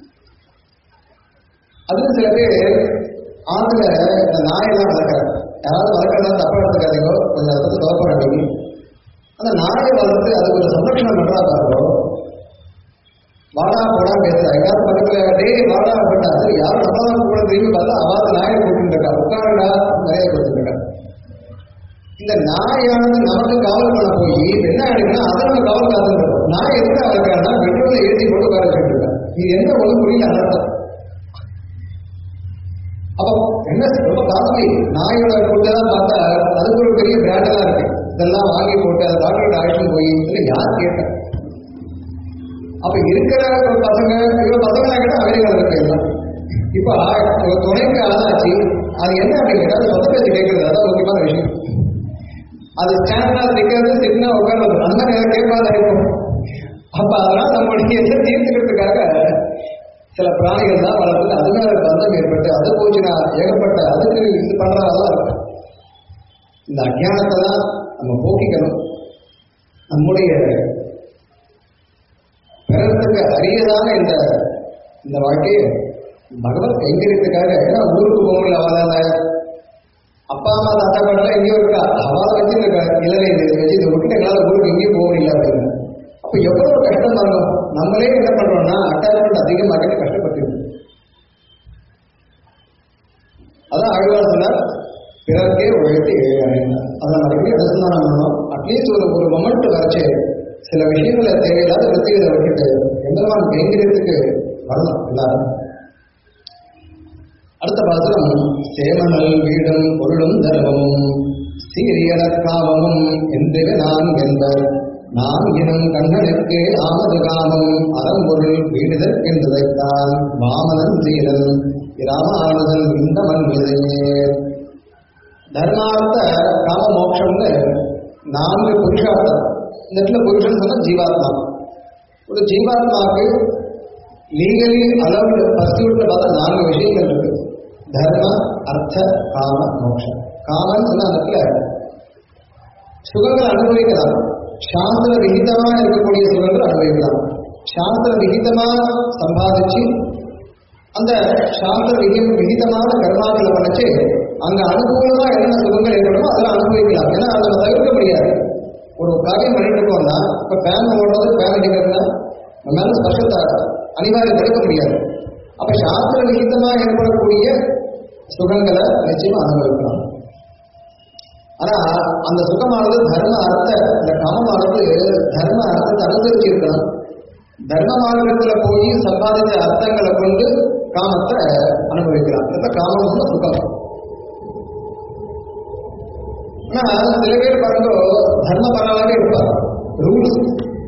அதுல சில பேர் ஆத்துல இந்த நாயெல்லாம் வளர்க்குறாங்க யாராவது வளர்க்கறதா தப்பா எடுத்துக்காதீங்க கொஞ்சம் அதை பத்தி துவப்ப வேண்டிய அந்த நாயை வளர்த்து அதுக்கு ஒரு சம்ரட்சணம் பண்றா பாருங்க வாடா போடா பேசுறா எங்கேயாவது பக்கத்துல டேய் வாடா அப்படின்னா சரி யாரும் நம்ம கூட திரும்பி பார்த்தா அவாத நாயை கூப்பிட்டு இருக்கா உட்காருடா நிறைய கொடுத்துருக்கா இந்த நாயானது நமக்கு காவல் பண்ண போய் என்ன ஆயிடுச்சுன்னா அதை நம்ம காவல் காத்துருக்கோம் நாய் எதுக்கு வளர்க்கிறான்னா பெட்ரோல ஏற்றி போட்டு உட்கார வச்சுட்டு இருக்கா இது எந்த ஒழுங்கு புரியல அர்த்தம் அப்போ என்ன ரொம்ப காஸ்ட்லி நாயோட ஃபுட்டெல்லாம் பார்த்தா அதுக்கு ஒரு பெரிய பிராண்டெல்லாம் இருக்கு இதெல்லாம் வாங்கி போட்டு அதை டாக்டர் அழைச்சிட்டு போய் இல்லை யார் கேட்டேன் அப்ப இருக்கிற ஒரு பசங்க இவங்க பசங்க கேட்டா அமெரிக்காவில் போயிடலாம் இப்போ ஒரு துணைக்கு ஆளாச்சு அது என்ன அப்படின்னு கேட்டா அது சொந்த பேச்சு கேட்கறது அதான் முக்கியமான விஷயம் அது ஸ்டாண்டா நிக்கிறது சின்ன உட்கார்றது அந்த நேரம் கேட்காத இருக்கும் அப்ப அதெல்லாம் நம்மளுடைய எதை தீர்த்துக்கிறதுக்காக சில பிராணிகள் தான் வளர்த்து அது மேல பந்தம் ஏற்பட்டு அது போச்சுன்னா ஏகப்பட்ட அதுக்கு இது பண்றதெல்லாம் இருக்கும் இந்த அஜானத்தை தான் நம்ம போக்கிக்கணும் நம்முடைய பிறருக்கு அரியதான இந்த இந்த வாழ்க்கையை பகவத் கைங்கரியத்துக்காக ஏன்னா ஊருக்கு போக முடியல அவளால அப்பா அம்மா தாத்தா பாட்டெல்லாம் எங்கேயோ இருக்கா அவளை வச்சு இந்த இளநீ வச்சு இதை விட்டுட்டு எங்களால் ஊருக்கு எங்கேயும் போக முடியல அப்படின்னு அப்போ எவ்வளவு கஷ்டம் வரும் நம்மளே என்ன பண்றோம்னா அட்டாச்மெண்ட் அதிகமாகிட்டு கஷ்டப்பட்டு அதான் ஆழ்வார் சொன்னார் பிறர்க்கே உழைத்து இழைந்தார் அதை நம்ம எப்படி அனுசந்தானம் பண்ணணும் அட்லீஸ்ட் ஒரு ஒரு மொமெண்ட் வரைச்சு சில விஷயங்களை தேவையில்லாத விருத்திகளை விட்டுட்டு எம்பெருமான் கைங்கரியத்துக்கு வரணும் எல்லாரும் அடுத்த பாசுரம் சேமனல் வீடும் பொருளும் தர்மமும் சீரியலர் காமமும் என்று நான் என்பர் நான் இனம் கண்ணனுக்கு ஆமது காமம் அறம்பொருள் வீடுதற்கென்றதைத்தான் வாமனன் சீரன் இராமானுதன் இந்த மண்ணிலே தர்மார்த்த காம மோட்சம்னு நான்கு புருஷார்த்தம் இந்த இடத்துல புருஷன் சொன்னா ஜீவாத்மா ஒரு ஜீவாத்மாவுக்கு லீகலி அலவுடு பர்சியூட்ல பார்த்தா நான்கு விஷயங்கள் இருக்கு தர்ம அர்த்த காம மோட்சம் காமன் சொன்னா அந்த இடத்துல சுகங்கள் அனுபவிக்கலாம் சாஸ்திர விகிதமா இருக்கக்கூடிய சுகங்கள் அனுபவிக்கலாம் சாஸ்திர விகிதமா சம்பாதிச்சு அந்த சாஸ்திர விகிதம் விகிதமான கர்மாக்களை பண்ணிச்சு அங்க அனுகூலமா என்னென்ன சுகங்கள் ஏற்படுமோ அதெல்லாம் அனுபவிக்கலாம் ஏன்னா அதை நம்ம தவிர்க்க முடியாது ஒரு காரியம் பண்ணிட்டு இருக்கோம்னா இப்ப ஃபேன் ஓடுறது ஃபேன் அடிக்கிறதுனா நம்ம மேல ஸ்பர்ஷத்தை அனிவாரியம் தடுக்க முடியாது அப்ப சாஸ்திர விகிதமா ஏற்படக்கூடிய சுகங்களை நிச்சயமா அனுபவிக்கலாம் ஆனா அந்த சுகமானது தர்ம அர்த்த இந்த காமமானது தர்ம அர்த்தத்தை அனுசரிச்சு இருக்கணும் தர்ம மார்க்கத்துல போய் சம்பாதிச்ச அர்த்தங்களை கொண்டு காமத்தை அனுபவிக்கலாம் இப்ப காமம் சுகம் ஆனா சில பேர் பாருங்க தர்ம பரவாயில்ல இருப்பார் ரூல்ஸ்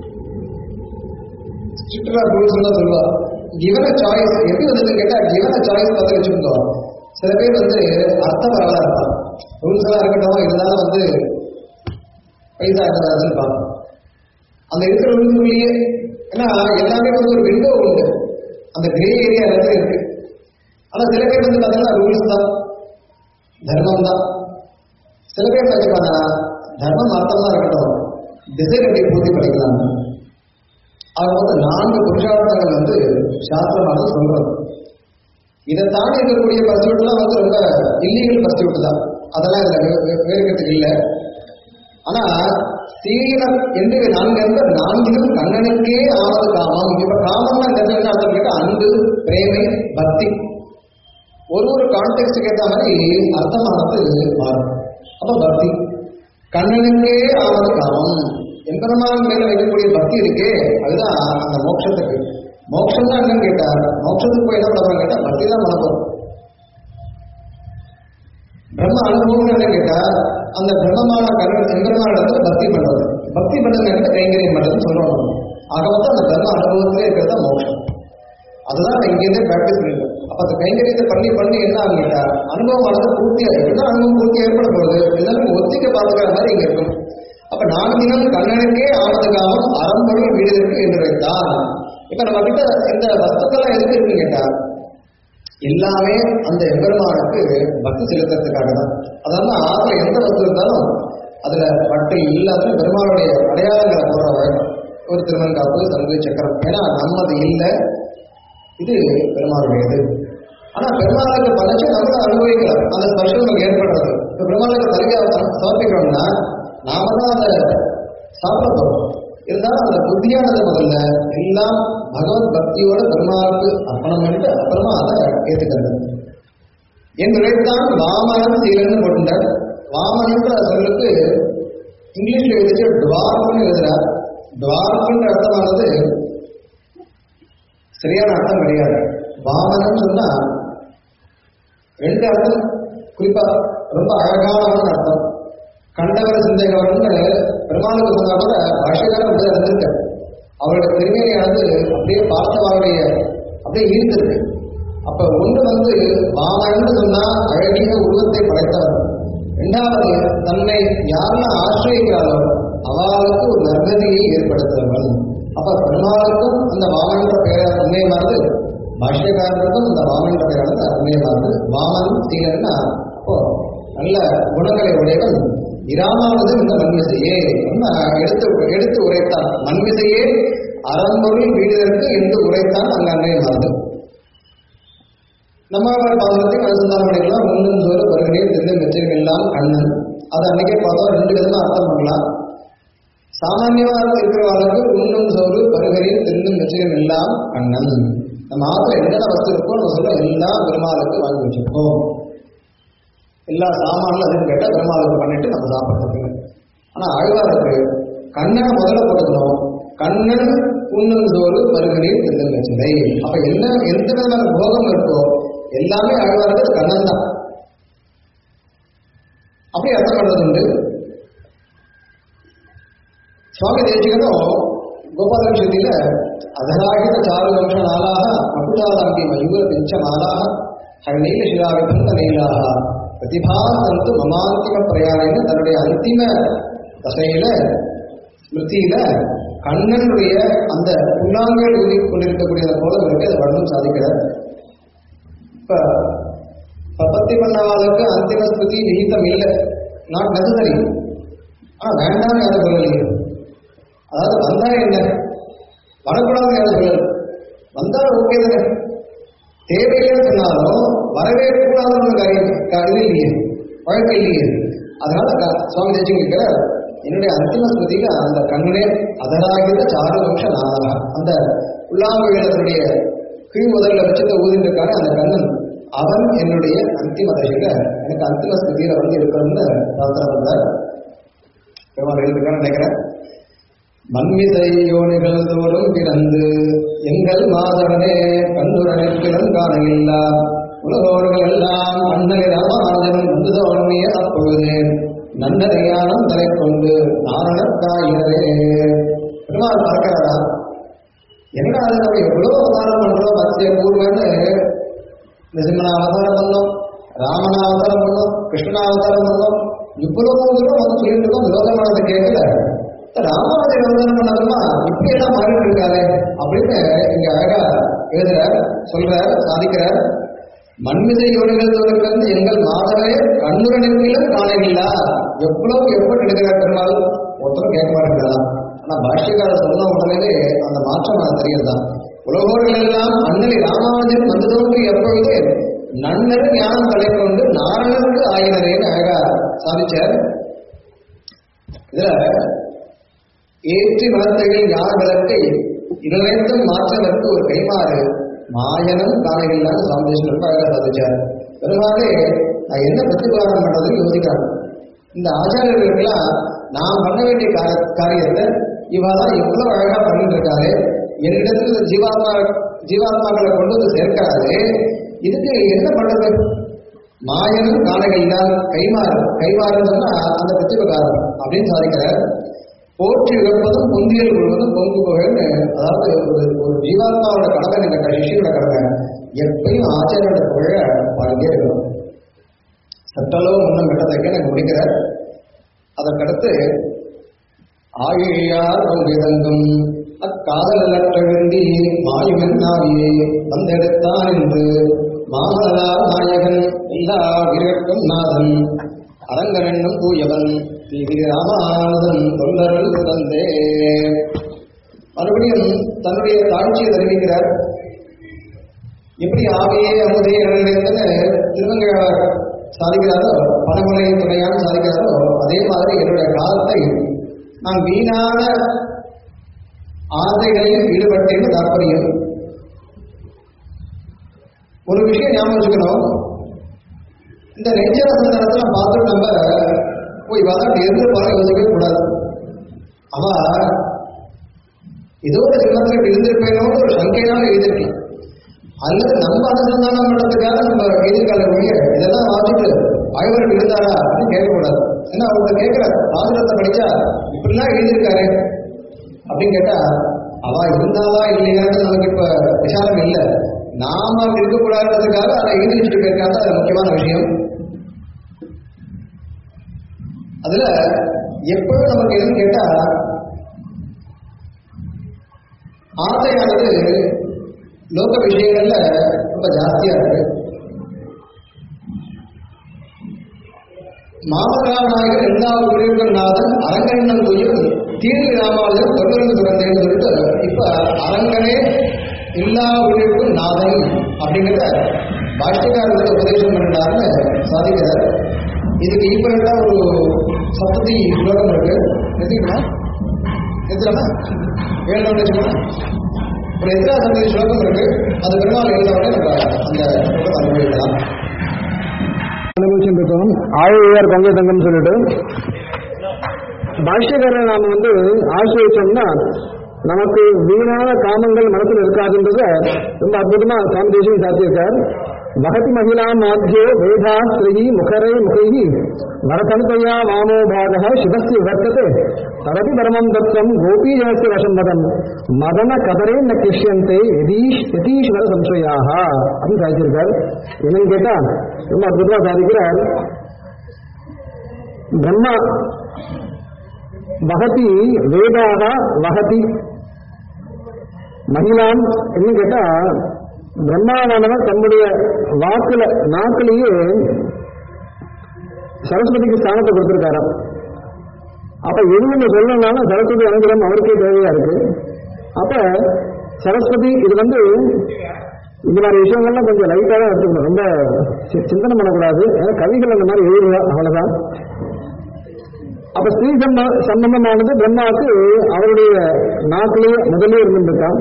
ஸ்ட்ரிக்டா ரூல்ஸ் தான் சொல்லுவா கிவன சாய்ஸ் எப்படி வந்ததுன்னு கேட்டா கிவன சாய்ஸ் பார்த்து வச்சுருந்தோம் சில பேர் வந்து அர்த்த பரவாயில்ல இருப்பான் ரூல்ஸ் எல்லாம் இருக்கட்டும் இருந்தாலும் வந்து பைசா இருக்கிறதுன்னு பார்ப்போம் அந்த இருக்கிற ரூல்ஸ்குள்ளேயே ஏன்னா எல்லாமே வந்து ஒரு விண்டோ உண்டு அந்த கிரே ஏரியா எல்லாமே இருக்கு ஆனா சில பேர் வந்து பார்த்தீங்கன்னா ரூல்ஸ் தான் தர்மம் தான் சில பேர் நினைச்சுப்பாங்க தர்மம் அர்த்தம் தான் இருக்கட்டும் திசை கட்டி பூர்த்தி பண்ணிக்கலாம் அது வந்து நான்கு புருஷார்த்தங்கள் வந்து சாஸ்திரமானது சொல்றது இதை தாண்டி இருக்கக்கூடிய பர்சியூட்லாம் வந்து ரொம்ப இல்லீகல் பர்சியூட் தான் அதெல்லாம் இதுல வேறுகிறதுக்கு இல்லை ஆனா சீலம் என்று நான்கு என்பது நான்கிலும் கண்ணனுக்கே ஆனது காமம் இப்ப காமம்னா இந்த இடத்துல என்ன அர்த்தம் கேட்டா அன்பு பிரேமை பக்தி ஒரு ஒரு கான்டெக்ட்டுக்கு ஏற்ற மாதிரி அர்த்தமானது மாறும் அப்ப பக்தி கண்ணனுக்கே ஆனது காமம் எம்பெருமான் மேல வைக்கக்கூடிய பக்தி இருக்கே அதுதான் அந்த மோட்சத்துக்கு மோட்சம் தான் என்னன்னு கேட்டா மோட்சத்துக்கு போய் என்ன பண்ண கேட்டா பக்தி தான் பண்ண போறோம் பிரம்ம அனுபவம் என்ன கேட்டா அந்த பிரம்மமான கருண் எம்பெருமானிடத்துல பக்தி பண்றது பக்தி பண்றது கைங்கரியம் பண்றதுன்னு சொல்றோம் ஆக மொத்தம் அந்த பிரம்ம அனுபவத்திலே இருக்கிறதா மோட்சம் அதுதான் நான் இங்கேருந்தே பிராக்டிஸ் பண்ணிருக்கேன் அப்ப அந்த கைங்கரியத்தை பண்ணி பண்ணி என்ன ஆகும் கேட்டா அனுபவமானது பூர்த்தியா என்ன அனுபவம் பூர்த்தி ஏற்பட போகுது எல்லாரும் ஒத்திக்க பார்த்துக்கிற மாதிரி இங்க இருக்கும் அப்ப நான்கினம் கண்ணனுக்கே ஆனது காமம் அறம்பொருள் வீடுதற்கு என்று வைத்தான் இப்ப நம்ம கிட்ட இந்த வஸ்துக்கெல்லாம் எதுக்கு இருக்குன்னு கேட்டா எல்லாமே அந்த எம்பெருமானுக்கு பக்தி செலுத்துறதுக்காக தான் அதாவது ஆத்துல எந்த வஸ்து இருந்தாலும் அதுல பட்டு எல்லாத்துலயும் பெருமானுடைய அடையாளங்களை போடுற வழக்கம் ஒரு திருமண் காப்பு சங்கு சக்கரம் ஏன்னா நம்மது இல்லை இது பெருமாளுடையது ஆனா பெருமாளுக்கு படைச்சு நம்மள அனுபவிக்கலாம் அந்த ஸ்பர்ஷம் நமக்கு ஏற்படுறது இப்ப பெருமாளுக்கு தலைவியா சமர்ப்பிக்கிறோம்னா நாம தான் அதை சாப்பிட போறோம் இருந்தாலும் அந்த புத்தியானது முதல்ல எல்லாம் பகவத் பக்தியோட பெருமாளுக்கு அர்ப்பணம் பண்ணிட்டு அப்புறமா அதை ஏற்றுக்கிறது என் நினைத்தான் வாமனன் சீலன்னு போட்டுட்டார் வாமனன்ற சொல்லுக்கு இங்கிலீஷ்ல எழுதிச்சு டுவார்ஃப்னு எழுதுறார் டுவார்ஃப்ன்ற அர்த்தமானது சரியான அர்த்தம் கிடையாது வாமனம் சொன்னா ரெண்டு அர்த்தம் குறிப்பா ரொம்ப அழகானவன் அர்த்தம் கண்டவர் சிந்தைகவர்னு பெருமாளுக்கு சொன்னா கூட பாஷக்காரர் அப்படியே இருந்திருக்க அவருடைய பெருமையானது அப்படியே பார்த்தவாருடைய அப்படியே ஈர்த்திருக்கு அப்ப ஒண்ணு வந்து வாமன்னு சொன்னா அழகிய உருவத்தை படைத்தவர் இரண்டாவது தன்னை யாரெல்லாம் ஆசிரியக்கிறாரோ அவளுக்கு ஒரு நற்கதியை ஏற்படுத்துறவன் அப்ப பெருமாளுக்கும் அந்த வாமன்ற பெயர் உண்மையமானது பாஷ்யக்காரருக்கும் அந்த வாமன்ற பெயரானது அருமையமானது வாமன் தீரன்னா அப்போ நல்ல குணங்களை உடையவன் இராமாவது இந்த மண்மிசையே என்ன எடுத்து எடுத்து உரைத்தான் மண்மிசையே அறம்பொருள் வீடுதற்கு என்று உரைத்தான் அங்க அன்னையமானது நம்ம பாதத்தை அனுசந்தானம் பண்ணிக்கலாம் முன்னும் சோறு வருகிறேன் தெரிந்து மெச்சரிக்கலாம் கண்ணன் அது அன்னைக்கே பார்த்தோம் ரெண்டு விதமா அர்த்தம் பண்ணலாம் சாமானியமா இருக்கிறவர்களுக்கு உண்ணும் சோறு பருகரில் தெரிந்தும் மெச்சரியம் எல்லாம் கண்ணன் நம்ம ஆத்துல என்னென்ன வஸ்து இருக்கோ நம்ம சொல்ல எல்லாம் பெருமாளுக்கு வாங்கி வச்சிருக்கோம் எல்லா சாமான்ல அதுன்னு கேட்டா பெருமாளுக்கு பண்ணிட்டு நம்ம சாப்பிட்றதுக்கு ஆனா ஆழ்வாருக்கு கண்ணனை முதல்ல போட்டுக்கணும் கண்ணன் உண்ணும் சோறு பருகரில் தெரிந்தும் மெச்சரை அப்ப என்ன எந்த விதமான போகம் இருக்கோ எல்லாமே ஆழ்வாருக்கு கண்ணன் தான் அப்படி அர்த்தம் பண்றது உண்டு சுவாமி தேசிகனும் கோபாலகிருஷ்ணத்தில அதராகித சாரு வம்ச நாளாக மகுடாதாம்பி மயூர பெஞ்ச நாளாக ஹரிநீல சிலாவி பந்த நீலாக பிரதிபாசந்து மமாந்திம பிரயாணின்னு தன்னுடைய அந்திம தசையில ஸ்மிருதியில கண்ணனுடைய அந்த புண்ணாங்கல் ஊதி கொண்டிருக்கக்கூடிய போல இருக்கு அதை வர்ணம் சாதிக்கிறார் இப்ப பத்தி பண்ணவாளுக்கு அந்திம ஸ்மிருதி விகிதம் இல்லை நாட் நெசசரி ஆனா வேண்டாம் யாரும் சொல்லலையே அதாவது வந்தா என்ன வரக்கூடாது யாரும் சொல்லல வந்தா ஓகே தானே தேவையில்லைன்னு சொன்னாலும் வரவே கூடாதுன்னு காரியம் இது இல்லையே வழக்கு இல்லையே அதனால க- சுவாமி தேஜி இருக்கிறார் என்னுடைய அந்திம ஸ்மிருதியில அந்த கண்ணனே அதனாகிற சாரு வம்ச நாதா அந்த உள்ளாங்குழலுடைய கீழ் முதல்ல வச்சுட்டு ஊதிட்டு இருக்காரு அந்த கண்ணன் அவன் என்னுடைய அந்திம தசையில எனக்கு அந்திம ஸ்மிருதியில வந்து இருக்கணும்னு பிரார்த்தனை பண்றார் பெருமாள் எழுதிருக்கான்னு நினைக்கிறேன் மண்மிசை யோனிகள் தோறும் பிறந்து எங்கள் மாதவனே கண்டுரனில் பிறந்தானையில்லா உலகோர்கள் எல்லாம் அண்ணனை ராமராஜன் வந்து தோன்றிய அப்பொழுது நன்னறியானம் தலை கொண்டு நாரணக்காயினரே பெருமாள் பார்க்கிறாரா என்னடா அது நம்ம எவ்வளவு அவதாரம் பண்றோம் மத்திய பூர்வன்னு நிசிம்மன அவதாரம் பண்ணோம் ராமன அவதாரம் பண்ணோம் கிருஷ்ண அவதாரம் பண்ணோம் இவ்வளவு தூரம் வந்து சொல்லிட்டு இருக்கோம் விரோதமானதை கேட்கல ராமாவதி அவதாரம் பண்ணதுமா இப்படி எல்லாம் மாறிட்டு இருக்காரு அப்படின்னு இங்க அழகா எழுதுறார் சொல்றார் சாதிக்கிறார் மண்மிசை யோனிகள் வந்து எங்கள் மாதவே கண்ணுரணிப்பிலும் காணவில்லா எவ்வளவு எப்ப எடுக்கிறார் பெருமாள் ஒருத்தரும் கேட்க மாட்டேங்கிறான் ஆனா பாஷ்யக்காரர் சொன்ன உடனே அந்த மாற்றம் அது தெரியுதுதான் உலகோர்கள் எல்லாம் அண்ணலி ராமானுஜன் வந்து தோன்றி எப்பொழுது நன்னர் ஞானம் தலை கொண்டு நாரணனுக்கு ஆயினரேன்னு அழகா சாதிச்சார் இதுல ஏற்றி வளர்த்தகில் யார் விளக்கை இணைத்தும் மாற்றவர்க்கு ஒரு கைமாறு மாயனம் காணவில்லான்னு சுவாமிதேஸ்வரர் அழகா சாதிச்சார் பெருமாளே நான் என்ன பிரதிபாதனம் பண்றதுன்னு யோசிக்கிறாங்க இந்த ஆச்சாரியர்களுக்கெல்லாம் நான் பண்ண வேண்டிய கார- காரியத்தை இவாதான் இவ்வளவு அழகா பண்ணிட்டு இருக்காரு என்னிடத்துல ஜீவாத்மா ஜீவாத்மாக்களை கொண்டு வந்து சேர்க்கிறாரு இதுக்கு என்ன பண்றது மாயனும் காணகையினால் கைமாறு கைமாறுன்னு சொன்னா அந்த பிரதிபகாரம் அப்படின்னு சாதிக்கிறார் போற்றி இழப்பதும் பொந்தியல் கொள்வதும் பொங்கு புகழ்னு அதாவது ஒரு ஒரு ஜீவாத்மாவோட கடமை இந்த சிஷியோட கடமை எப்பயும் ஆச்சாரியோட புகழ பாடிட்டே இருக்கணும் சட்டளோ முன்னம் கட்டத்தைக்கு எனக்கு முடிக்கிறார் அதற்கடுத்து ஆழியார் விதங்கும் அக்காதலற்ற வேண்டி மாயுமென்னாவியே வந்தெடுத்தான் என்று மாமலரார் நாயகன் எல்லா வீரர்க்கும் நாதன் அரங்கன் என்னும் தூயவன் திரு ராமானுதன் தொண்டருள் பிறந்தே மறுபடியும் தன்னுடைய தாழ்ச்சியை தெரிவிக்கிறார் எப்படி ஆவியே அமுதே நினைத்தன திருமங்கையாளர் சாதிக்கிறாரோ பணமுறை துணையாக சாதிக்கிறாரோ அதே மாதிரி என்னுடைய காலத்தை நான் வீணான ஆசைகளில் ஈடுபட்டேன்னு தாற்பயம் ஒரு விஷயம் ஞாபகம் வச்சுக்கணும் இந்த நெஞ்சர சந்தனத்தை பார்த்து நம்ம போய் வளர்ந்து எந்த பலம் யோசிக்கவே கூடாது அவ ஏதோ ஒரு ஜென்மத்தில் இப்படி இருந்திருப்பேனோன்னு ஒரு சங்கையினால எழுதிருக்கலாம் அல்லது நம்ம அனுசந்தானம் பண்றதுக்காக நம்ம எழுதிக்கால ஒழிய ஏன்னா அவங்க கேட்கிற பாசுரத்தை படிச்சா இப்படிலாம் எழுதியிருக்காரு அப்படின்னு கேட்டா அவ இருந்தாவா இல்லையான்னு நமக்கு இப்ப விசாரம் இல்லை நாம அப்படி இருக்கக்கூடாதுன்றதுக்காக அதை எழுதி வச்சுட்டு போயிருக்காங்க அது முக்கியமான விஷயம் அதுல எப்பவும் நமக்கு எதுன்னு கேட்டா ஆசையானது லோக விஷயங்கள்ல ரொம்ப ஜாஸ்தியா இருக்கு மாமகாநாயகர் எல்லா உயிர்களும் நாதன் அரங்கண்ணன் துயில் தீர்வு ராமாவதன் தொண்டர்கள் துறந்தேன்னு சொல்லிட்டு இப்ப அரங்கனே எல்லா உயிர்களுக்கும் நாதன் அப்படிங்கிறத பாஷ்யக்காரர்கள் உபதேசம் பண்ணிட்டாருன்னு சாதிக்கிறார் இதுக்கு ஈக்குவலண்டா ஒரு சப்ததி ஸ்லோகம் இருக்கு நிறுத்திக்கணும் நிறுத்தலாமா ஏழு வச்சுக்கணும் ஒரு எதிரா சப்ததி ஸ்லோகம் இருக்கு அது பெருமாள் எழுதவரை நம்ம அந்த ஸ்லோகத்தை அனுபவிக்கலாம் அனுபவிச்சுட்டு இருக்கோம் ஆழ்வார் கங்கை தங்கம் சொல்லிட்டு பாஷ்யக்காரரை நாம வந்து ஆசிரியச்சோம்னா நமக்கு வீணான காமங்கள் மனசுல இருக்காதுன்றத ரொம்ப அற்புதமா சுவாமி தேசியம் சாத்தியிருக்கார் வகதி மகிழா மாத்தியோ வேதா ஸ்ரீ முகரை முகை வரதனுதையா வாமோ பாக சிவஸ்ய வர்த்தத்தை தரதி பரமம் தத்துவம் கோபீஜனஸ்ய வசம் மதம் மதன கதரே ந கிருஷ்யந்தே யதீஷ் யதீஸ்வர சம்சயாக அப்படின்னு சாதிச்சிருக்கார் என்னன்னு கேட்டா ரொம்ப அற்புதமா சாதிக்கிறார் பிரம்மா வகதி வேதாக வகதி மகிழாம் என்ன கேட்டா பிரம்மாவானவர் தன்னுடைய வாக்குல நாக்கிலேயே சரஸ்வதிக்கு ஸ்தானத்தை கொடுத்திருக்காராம் அப்ப எதுவுமே சொல்லணும்னாலும் சரஸ்வதி அனுகிரகம் அவருக்கே தேவையா இருக்கு அப்ப சரஸ்வதி இது வந்து இந்த மாதிரி விஷயங்கள்லாம் கொஞ்சம் லைட்டா தான் எடுத்துக்கணும் ரொம்ப சி- சிந்தனை பண்ணக்கூடாது ஏன்னா கவிகள் அந்த மாதிரி எழுதுவா அவ்வளவுதான் அப்ப ஸ்ரீ சம்ப சம்பந்தமானது பிரம்மாவுக்கு அவருடைய நாட்டிலேயே முதலே இருந்துட்டான்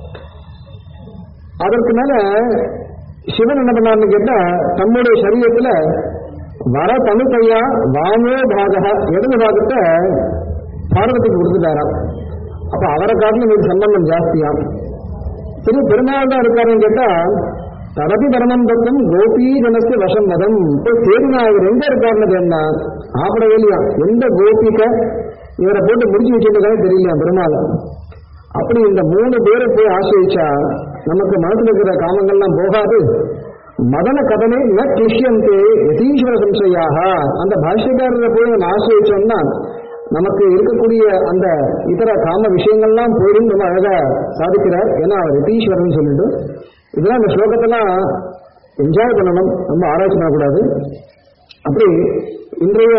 அதற்கு மேல சிவன் என்ன பண்ணார்னு கேட்டா தம்முடைய சரீரத்துல வர தனுக்கையா வாமோ பாகா இடது பாகத்தை பார்வதிக்கு கொடுத்துட்டாராம் அப்ப அவரை காட்டிலும் இது சம்பந்தம் ஜாஸ்தியாம் சரி பெருமாள் தான் இருக்காருன்னு கேட்டா தரதி தர்மம் தத்துவம் கோபி ஜனஸ்து வசம் மதம் போய் தேடினா இவர் எங்க இருக்காருன்னு கேட்டா ஆப்பட இல்லையா எந்த கோபிக்க இவரை போட்டு முடிச்சு வச்சிருக்காரு தெரியலையா பெருமாள் அப்படி இந்த மூணு பேரை போய் ஆசிரிச்சா நமக்கு மனசுல இருக்கிற காமங்கள்லாம் போகாது மதன கதனை ந கிருஷ்யந்தே யதீஸ்வர சம்சயாக அந்த பாஷ்யக்காரரை போய் நம்ம ஆசிரியச்சோம்னா நமக்கு இருக்கக்கூடிய அந்த இதர காம விஷயங்கள்லாம் போயிடும் ரொம்ப அழகா சாதிக்கிறார் ஏன்னா அவர் யதீஸ்வரன் சொல்லிட்டு இதெல்லாம் இந்த ஸ்லோகத்தெல்லாம் என்ஜாய் பண்ணணும் ரொம்ப ஆராய்ச்சி பண்ணக்கூடாது அப்படி இன்றைய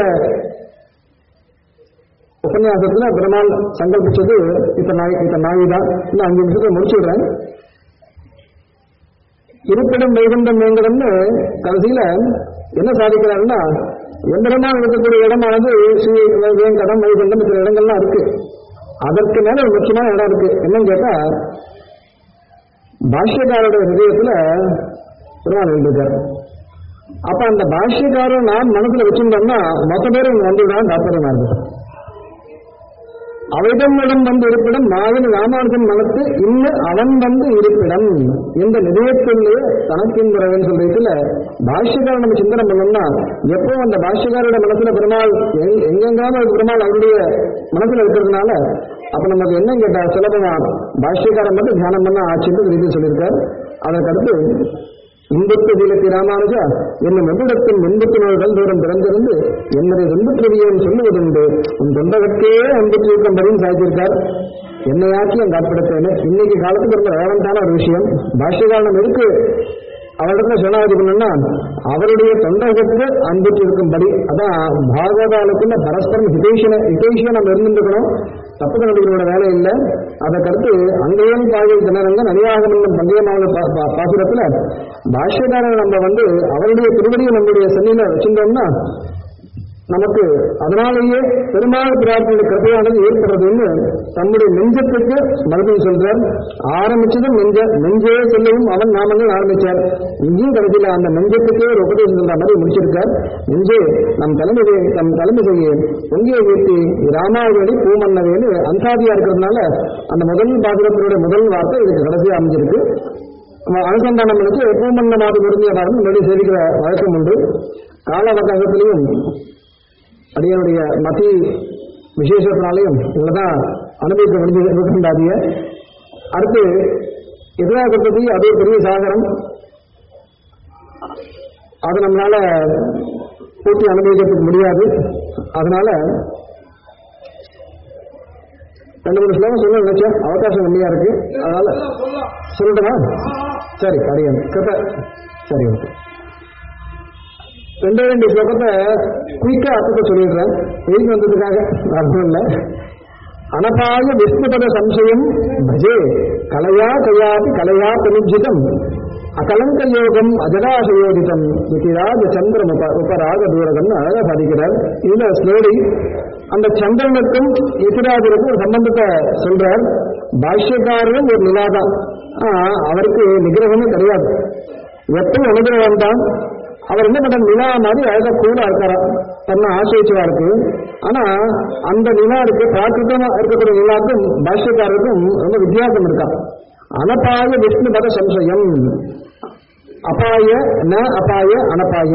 உபன்யாசத்துல பெருமாள் சங்கல்பிச்சது இப்ப நாய் இப்ப நாய் தான் இன்னும் அஞ்சு நிமிஷத்துல முடிச்சுடுறேன் இருப்பிடம் வைகுண்டம் வேங்கடம்னு கடைசியில என்ன சாதிக்கிறாருன்னா எம்பெருமான் இருக்கக்கூடிய இடமானது ஸ்ரீ வேங்கடம் வைகுண்டம் சில இடங்கள்லாம் இருக்கு அதற்கு மேல ஒரு முக்கியமான இடம் இருக்கு என்னன்னு கேட்டா பாஷ்யக்காரோட ஹிருதயத்துல பெருமாள் இருந்திருக்கார் அப்ப அந்த பாஷ்யக்காரர் நாம் மனசுல வச்சிருந்தோம்னா மொத்த பேரும் இங்க வந்துவிடான்னு தாற்பயமா இருக்கு அவைதம்மிடம் வந்து இருப்பிடம் நாவின் ராமானுஜன் மனத்து இன்னும் அவன் வந்து இருப்பிடம் இந்த நிலையத்திலே தனக்கின்றவன் சொல்றதுல பாஷ்யக்காரன் நம்ம சிந்தனை பண்ணோம்னா எப்போ அந்த பாஷ்யக்காரோட மனசுல பெருமாள் எங்க- எங்கெங்காம ஒரு பெருமாள் அவருடைய மனசுல இருக்கிறதுனால அப்ப நமக்கு என்ன கேட்டா சுலபமா பாஷ்யக்காரன் மட்டும் தியானம் பண்ண ஆச்சுன்னு ரீதி சொல்லியிருக்கார் அதற்கடுத்து இன்பத்து சீலத்தி ராமானுஜா என்னும் எவ்விடத்தில் எண்பத்தி நூறுகள் தூரம் பிறந்திருந்து என்னுடைய துன்பத்திரியன் சொல்லுவதுண்டு உன் தொண்டகத்தே அன்புற்று இருக்கும்படியும் சாதிச்சிருக்கார் என்னையாக்கி அங்க காட்படுத்தேன்னு இன்னைக்கு காலத்துக்கு ரொம்ப ரேவண்டான ஒரு விஷயம் பாஷ்யகாரணம் எதுக்கு அவரிடத்துல சொன்னாது பண்ணா அவருடைய தொண்டகத்துக்கு அன்புற்று இருக்கும்படி அதான் பாகவதாலுக்குள்ள பரஸ்பரம் ஹிதேஷன ஹிதேஷியா நம்ம இருந்துருக்கணும் தப்பு கணக்குகளோட வேலை இல்லை அதற்கடுத்து அங்கேயும் பாகில் தினரங்க நனியாகமன்னம் பந்தயமான பாசுரத்துல பாஷ்யக்காரர் நம்ம வந்து அவருடைய திருவடியை நம்முடைய சென்னையில வச்சிருந்தோம்னா நமக்கு அதனாலேயே பெருமாள் பிரார்த்தனை கிருப்பையானது ஏற்படுறதுன்னு தம்முடைய நெஞ்சத்துக்கு மறுபடியும் சொல்றார் ஆரம்பிச்சதும் நெஞ்ச நெஞ்சே சொல்லவும் அவன் நாமங்கள் ஆரம்பிச்சார் இங்கேயும் கடைசியில் அந்த நெஞ்சத்துக்கே ஒரு உபதேசம் சொல்ற மாதிரி முடிச்சிருக்கார் நெஞ்சே நம் தலைமை நம் தலைமை செய்ய பொங்கிய வீட்டி ராமாவளி பூமன்னவேன்னு அந்தாதியா இருக்கிறதுனால அந்த முதல் பாசுரத்தினுடைய முதல் வார்த்தை இதுக்கு கடைசியா அமைஞ்சிருக்கு நம்ம அனுசந்தானம் பண்ணிச்சு பூமன்ன மாது பொருந்திய பாடம் முன்னாடி சேவிக்கிற வழக்கம் உண்டு கால அவகாசத்திலையும் அடியனுடைய மதி விசேஷத்தினாலையும் இவ்வளவுதான் அனுபவிக்க முடிஞ்சு இருக்கின்றாதிய அடுத்து எதிராகப்பதி அது ஒரு பெரிய சாகரம் அது நம்மளால பூர்த்தி அனுபவிக்கிறதுக்கு முடியாது அதனால ரெண்டு மூணு ஸ்லோகம் சொல்ல நினைச்சேன் அவகாசம் கம்மியா இருக்கு அதனால சொல்லட்டுமா சரி அடியன் கிருப்ப சரி ஓகே ரெண்டே ரெண்டு ஸ்லோகத்தை குயிக்கா அர்த்தத்தை சொல்லிடுறேன் எழுதி வந்ததுக்காக அர்த்தம் இல்லை அனபாய விஷ்ணுபத சம்சயம் பஜே கலையா கையாபி கலையா பிரனுஜிதம் அகலங்க யோகம் அஜடாசயோதிதம் இதிராஜ சந்திரன் உப உபராக தூரகம்னு அழகா சாதிக்கிறார் இதுல ஸ்லோடி அந்த சந்திரனுக்கும் எதிராஜருக்கும் ஒரு சம்பந்தத்தை சொல்றார் பாஷ்யக்காரரும் ஒரு நிலாதான் ஆனா அவருக்கு நிகிரகமே கிடையாது எப்பவும் அனுகிரகம் தான் அவர் என்ன பண்ற நிலா மாதிரி அழகா கூலா இருக்காரா தன்னை ஆசிரியச்சவா இருக்கு ஆனா அந்த நிலா இருக்கு பிராகிருத்தமா இருக்கக்கூடிய நிலாக்கும் பாஷ்யக்காரருக்கும் ரொம்ப வித்தியாசம் இருக்கா அனபாய விஷ்ணு பத சம்சயம் அபாய ந அபாய அனபாய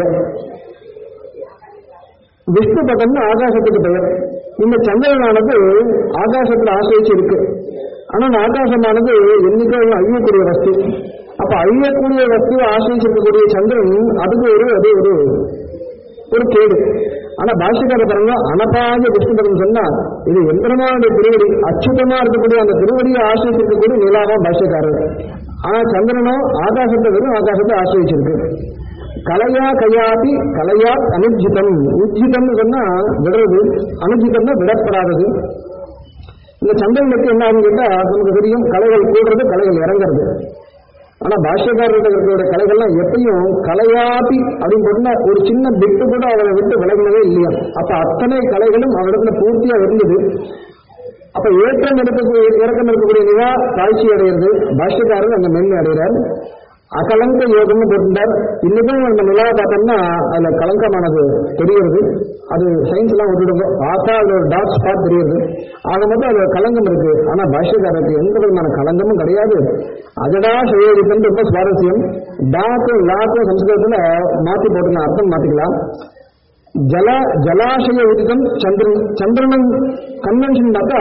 விஷ்ணு பதம்னு ஆகாசத்துக்கு பெயர் இந்த சந்திரனானது ஆகாசத்துல ஆசிரிச்சு இருக்கு ஆனா அந்த ஆகாசமானது என்னைக்கும் அழியக்கூடிய வஸ்து அப்ப அழியக்கூடிய வஸ்துவை ஆசிரிச்சிருக்கக்கூடிய சந்திரன் அதுக்கு ஒரு அது ஒரு ஒரு கேடு ஆனா பாஷ்யக்கார பாருங்க அனபாய விஷ்ணுபதம் சொன்னா இது எந்திரமாவுடைய திருவடி அச்சுதமா இருக்கக்கூடிய அந்த திருவடியை ஆசிரிச்சிருக்கக்கூடிய நிலாவா பாஷ்யக்காரர் ஆனா சந்திரனோ ஆகாசத்தை வெறும் ஆகாசத்தை ஆசிரிச்சிருக்கு கலையா கையாபி கலையா அனுஜிதம் உஜ்ஜிதம்னு சொன்னா விடுறது அனுஜிதம்னா விடப்படாதது இந்த சந்திரனுக்கு என்ன ஆகுன்னு கேட்டா நமக்கு தெரியும் கலைகள் கூடுறது கலைகள் இறங்குறது ஆனா பாஷ்யக்காரர்கிட்ட இருக்கிற கலைகள்லாம் எப்பயும் கலையாபி அப்படின்னு போட்டுனா ஒரு சின்ன பிட்டு கூட அவரை விட்டு விலகினதே இல்லையா அப்ப அத்தனை கலைகளும் அவரிடத்துல பூர்த்தியா இருந்தது அப்ப ஏற்றம் இருக்கக்கூடிய இறக்கம் இருக்கக்கூடிய நிலா காட்சி அடைகிறது பாஷ்யக்காரர் அந்த மென்மை அடைகிறார் அகலங்க யோகம்னு போட்டிருந்தார் இன்னைக்கும் அந்த நிலாவை பார்த்தோம்னா அதுல கலங்கமானது தெரிகிறது அது சயின்ஸ் எல்லாம் விட்டுடுங்க பார்த்தா அது ஒரு டார்க் ஸ்பாட் தெரியுது ஆக மொத்தம் அது கலங்கம் இருக்கு ஆனா பாஷ்யக்காரருக்கு எந்த விதமான கலங்கமும் கிடையாது அஜடா சயோகித்தம் ரொம்ப சுவாரஸ்யம் டாக்கும் லாக்கும் சம்ஸ்கிருதத்துல மாத்தி போட்டுக்கலாம் அர்த்தம் மாத்திக்கலாம் ஜல ஜலாசய உதிதம் சந்திரன் சந்திரன் கன்வென்ஷன் பார்த்தா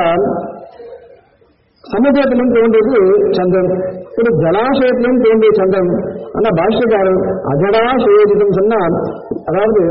சமுதிரத்திலும் தோன்றியது சந்திரன் ஒரு ஜலாசயத்திலும் தோன்றிய சந்திரன் ஆனா பாஷ்யக்காரர் அஜடா சுயோஜிதம் சொன்னால் அதாவது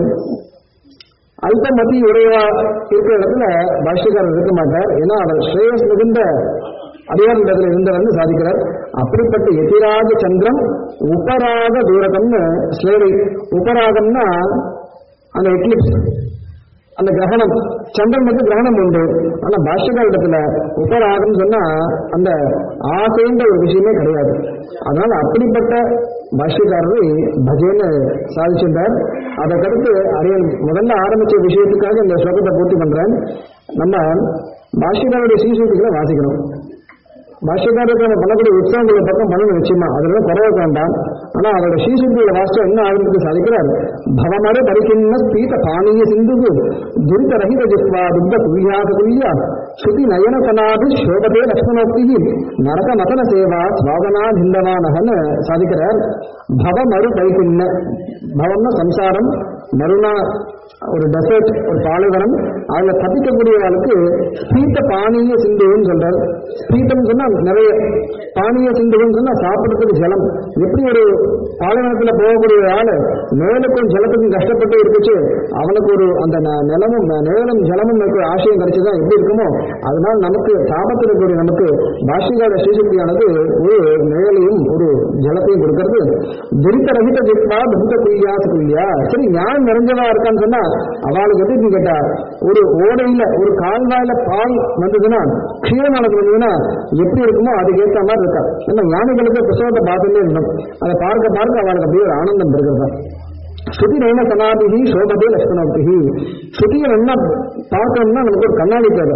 அல்பமதி உடையவா இருக்கிற இடத்துல பாஷ்யக்காரர் இருக்க மாட்டார் ஏன்னா அவர் ஸ்ரேயஸ் மிகுந்த அடியார் இடத்துல இருந்தவர்னு சாதிக்கிறார் அப்படிப்பட்ட எதிராக சந்திரம் உபராக தூரகம்னு ஸ்லேரை உபராகம்னா அந்த எக்லிப்ஸ் அந்த கிரகணம் சந்திரனுக்கு கிரகணம் உண்டு ஆனா பாஷ்யக்கார இடத்துல உபராகம் சொன்னா அந்த ஆசைன்ற ஒரு விஷயமே கிடையாது அதனால அப்படிப்பட்ட பாஷ்யக்காரரை பஜேன்னு சாதிச்சிருந்தார் அதை கடுத்து அரியன் முதல்ல ஆரம்பிச்ச விஷயத்துக்காக இந்த ஸ்லோகத்தை பூர்த்தி பண்றேன் நம்ம பாஷ்யக்காரருடைய சீசூட்டிகளை வாசிக்கணும் பாஷ்யக்காரருக்கு நம்ம பண்ணக்கூடிய உற்சவங்களை பக்கம் பண்ணணும் நிச்சயமா அதுல குறைய வேண்டாம் ஆனா அவரோட ஸ்ரீசுத்தியோட வாஸ்தவம் என்ன ஆகுறதுக்கு சாதிக்கிறார் பவமர பரிக்கிண்ண பீத பானீய சிந்துகு துரித ரஹித ஜித்வா துக்த துல்யாக துல்யா ஸ்ருதி நயன சனாது சோபதே லக்ஷ்மணோக்தி நரக மதன சேவா சுவாதனா பிந்தமானகன்னு சாதிக்கிறார் பவமறு பரிக்கிண்ண பவம்னா சம்சாரம் மறுனா ஒரு டெசர்ட் ஒரு பாலைவனம் அதுல தப்பிக்கக்கூடியவர்களுக்கு பீத்த பானீய சிந்துன்னு சொல்றார் பீத்தம் சொன்னா நிறைய பானீய சிந்துன்னு சொன்னா சாப்பிடுறதுக்கு ஜலம் எப்படி ஒரு பாலைவனத்துல போகக்கூடிய ஆளு மேலுக்கும் ஜலத்துக்கும் கஷ்டப்பட்டு இருக்குச்சு அவனுக்கு ஒரு அந்த ந- நிலமும் நேரம் ஜலமும் இருக்கிற ஆசையும் கிடைச்சதா எப்படி இருக்குமோ அதனால நமக்கு தாபத்தில் இருக்கக்கூடிய நமக்கு பாஷிகார ஸ்ரீசக்தியானது ஒரு நிழலையும் ஒரு ஜலத்தையும் கொடுக்கிறது துரித ரகித ஜித்வா துரித குய்யா குய்யா சரி ஞானம் நிறைஞ்சவா இருக்கான்னு சொன்னா அவளுக்கு எப்படி இருக்கு கேட்டா ஒரு ஓடையில ஒரு கால்வாயில பால் வந்ததுன்னா க்ஷீரமானது வந்ததுன்னா எப்படி இருக்குமோ அதுக்கு ஏற்ற மாதிரி இருக்கா நம்ம ஞானிகளுக்கு புத்தகத்தை பார்த்துட்டே இருந்தோம் அதை பார்க்க பார்க்க அவளுக்கு அப்படியே ஒரு ஆனந்தம் இருக்கிறதா ஸ்ருதி நைன சனாபிகி சோபதே லட்சணோக்திகி ஸ்ருதியை என்ன பார்க்கணும்னா நமக்கு ஒரு கண்ணாடி தேவை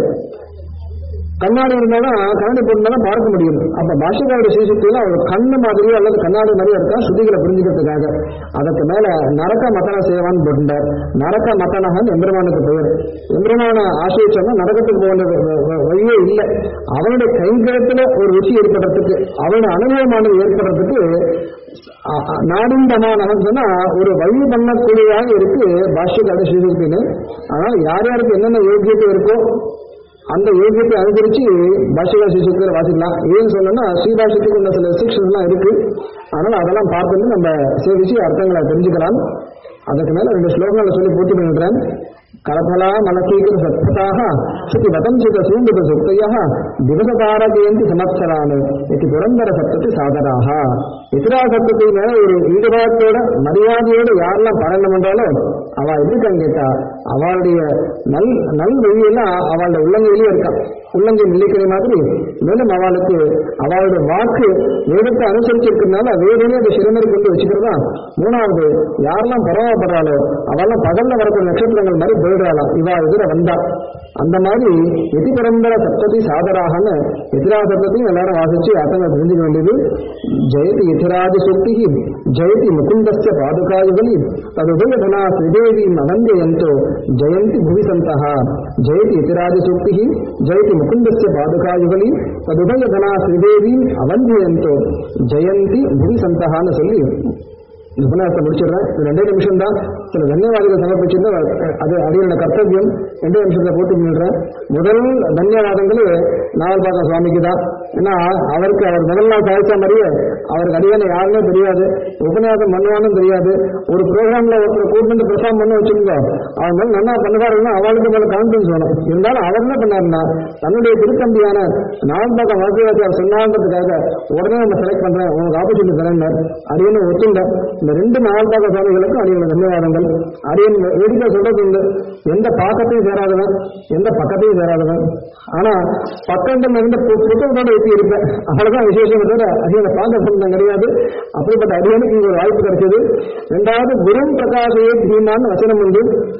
கண்ணாடி இருந்தாலும் கண்ணாடி போட்டுனாலும் பார்க்க முடியும் அப்ப பாஷகாரோட சீசத்துல அவர் கண்ணு மாதிரியோ அல்லது கண்ணாடி மாதிரியோ இருக்கா ஸ்ருதிகளை புரிஞ்சுக்கிறதுக்காக அதற்கு மேல நரக மதன சேவான்னு போட்டுட்டார் நரக மதனகன் எம்பெருமானுக்கு பெயர் எம்பெருமான ஆசிரியச்சோம்னா நரகத்துக்கு போன வ- வ- வழியே இல்லை அவனுடைய கைங்கரத்துல ஒரு ருச்சி ஏற்படுறதுக்கு அவனுடைய அனுபவமானது ஏற்படுறதுக்கு அ- அ- நாடிந்தமானவன் சொன்னா ஒரு வழி பண்ணக்கூடியதாக இருக்கு பாஷ்யக்கார ஸ்ரீசுக்தின்னு ஆனால் யார் யாருக்கு என்னென்ன யோகியத்தை இருக்கோ அந்த யோகியத்தை அனுசரிச்சு பாஷ்யக்கார ஸ்ரீசுக்தியில் வாசிக்கலாம் ஏன்னு சொல்லணும்னா ஸ்ரீபாஷ்யத்துக்கு உள்ள சில ரெஸ்ட்ரிக்ஷன்ஸ் எல்லாம் இருக்கு அதனால அதெல்லாம் பார்த்துட்டு நம்ம சேவிச்சு அர்த்தங்களை தெரிஞ்சுக்கலாம் அதுக்கு மேல ரெண்டு ஸ்லோகங்களை சொல்லி பூர்த்தி பண்ணிடுறேன் கலபலா மனசீகர சத்பதாக சுத்தி வதஞ்சித சூம்பித சுக்தைய திவசதாரகேந்தி சமத்சரான் இது புரந்தர சப்தத்தை சாதராக இத்திரா சப்தத்தை மேல ஒரு ஈடுபாட்டோட மரியாதையோட யாரெல்லாம் பாராயணம் பண்றாலோ அவ எப்படிக்கான்னு கேட்டா அவளுடைய நல் நல் வழியெல்லாம் அவளுடைய உள்ளங்கையிலேயே இருக்கான் உள்ளங்கை நெல்லிக்கிற மாதிரி மேலும் அவளுக்கு அவளுடைய வாக்கு வேதத்தை அனுசரிச்சிருக்கிறதுனால வேதமே அதை சிறமறி கொண்டு வச்சுக்கிறதா மூணாவது யாரெல்லாம் பரவாப்படுறாளோ அவெல்லாம் பகல்ல வரக்கூடிய நட்சத்திரங்கள் மாதிரி போயிடுறாளாம் இவா எதிர வந்தா அந்த மாதிரி எதி பரம்பர சப்ததி சாதராகன்னு எதிரா சப்தத்தையும் எல்லாரும் வாசிச்சு அர்த்தங்களை தெரிஞ்சுக்க வேண்டியது ஜெயதி எதிராதி சுக்தி ஜெயதி முகுந்தஸ்ய பாதுகாயுகலி ததுதய தனா ஸ்ரீதேவி அவந்தியந்தோ ஜெயந்தி புவி சந்தः ஜெயதி எதிராதி சுக்தி ஜெயதி முகுந்தஸ்ய பாதுகாயுகலி ததுதய தனா ஸ்ரீதேவி அவந்தியந்தோ ஜெயந்தி புவி சந்தகான்னு சொல்லி இந்த உபன்யாசத்தை முடிச்சிடுறேன் இது ரெண்டே நிமிஷம் தான் சில தன்யவாதிகள் சமர்ப்பிச்சிருந்தா அது அடியோட கர்த்தவியம் ரெண்டே நிமிஷத்தை பூர்த்தி பண்ணிடுறேன் முதல் தன்யவாதங்கள் நாவல்பாக்கம் சுவாமிக்கு தான் ஏன்னா அவருக்கு அவர் முதல் நாள் சாதிச்ச மாதிரியே அவருக்கு அடியான யாருமே தெரியாது உபன்யாசம் பண்ணுவான்னு தெரியாது ஒரு ப்ரோக்ராம்ல ஒருத்தர் கூட்டு பெர்ஃபார்ம் பண்ண வச்சுருந்தோம் அவன் மேல நல்லா பண்ணுவாருன்னா அவளுக்கு மேல கான்பிடன்ஸ் வேணும் இருந்தாலும் அவர் என்ன பண்ணாருன்னா தன்னுடைய திருத்தம்பியான நாவல்பாக்கம் வாசிவாச்சார் சொன்னான்றதுக்காக உடனே நம்ம செலக்ட் பண்றேன் உங்களுக்கு ஆப்பர்ச்சுனிட்டி தரேன் அடியன்னு ஒத்துண்ட இந்த ரெண்டு நாவல்பாக்க சுவாமிகளுக்கும் அடியோட தன்யவாதங்கள் அடியன் வேடிக்கை சொல்றது உண்டு எந்த பாக்கத்தையும் சேராதவன் எந்த பக்கத்தையும் சேராதவன் ஆனா பக்கத்தில் இருந்த பு- புத்தகத்தோட எப்படி இருப்பேன் அவ்வளவுதான் விசேஷம் தவிர அடியனை பார்க்க சொந்தம் கிடையாது அப்படிப்பட்ட அடியனுக்கு இங்க ஒரு வாய்ப்பு கிடைச்சது ரெண்டாவது குரும் பிரகாஷே தீமான்னு வசனம் உண்டு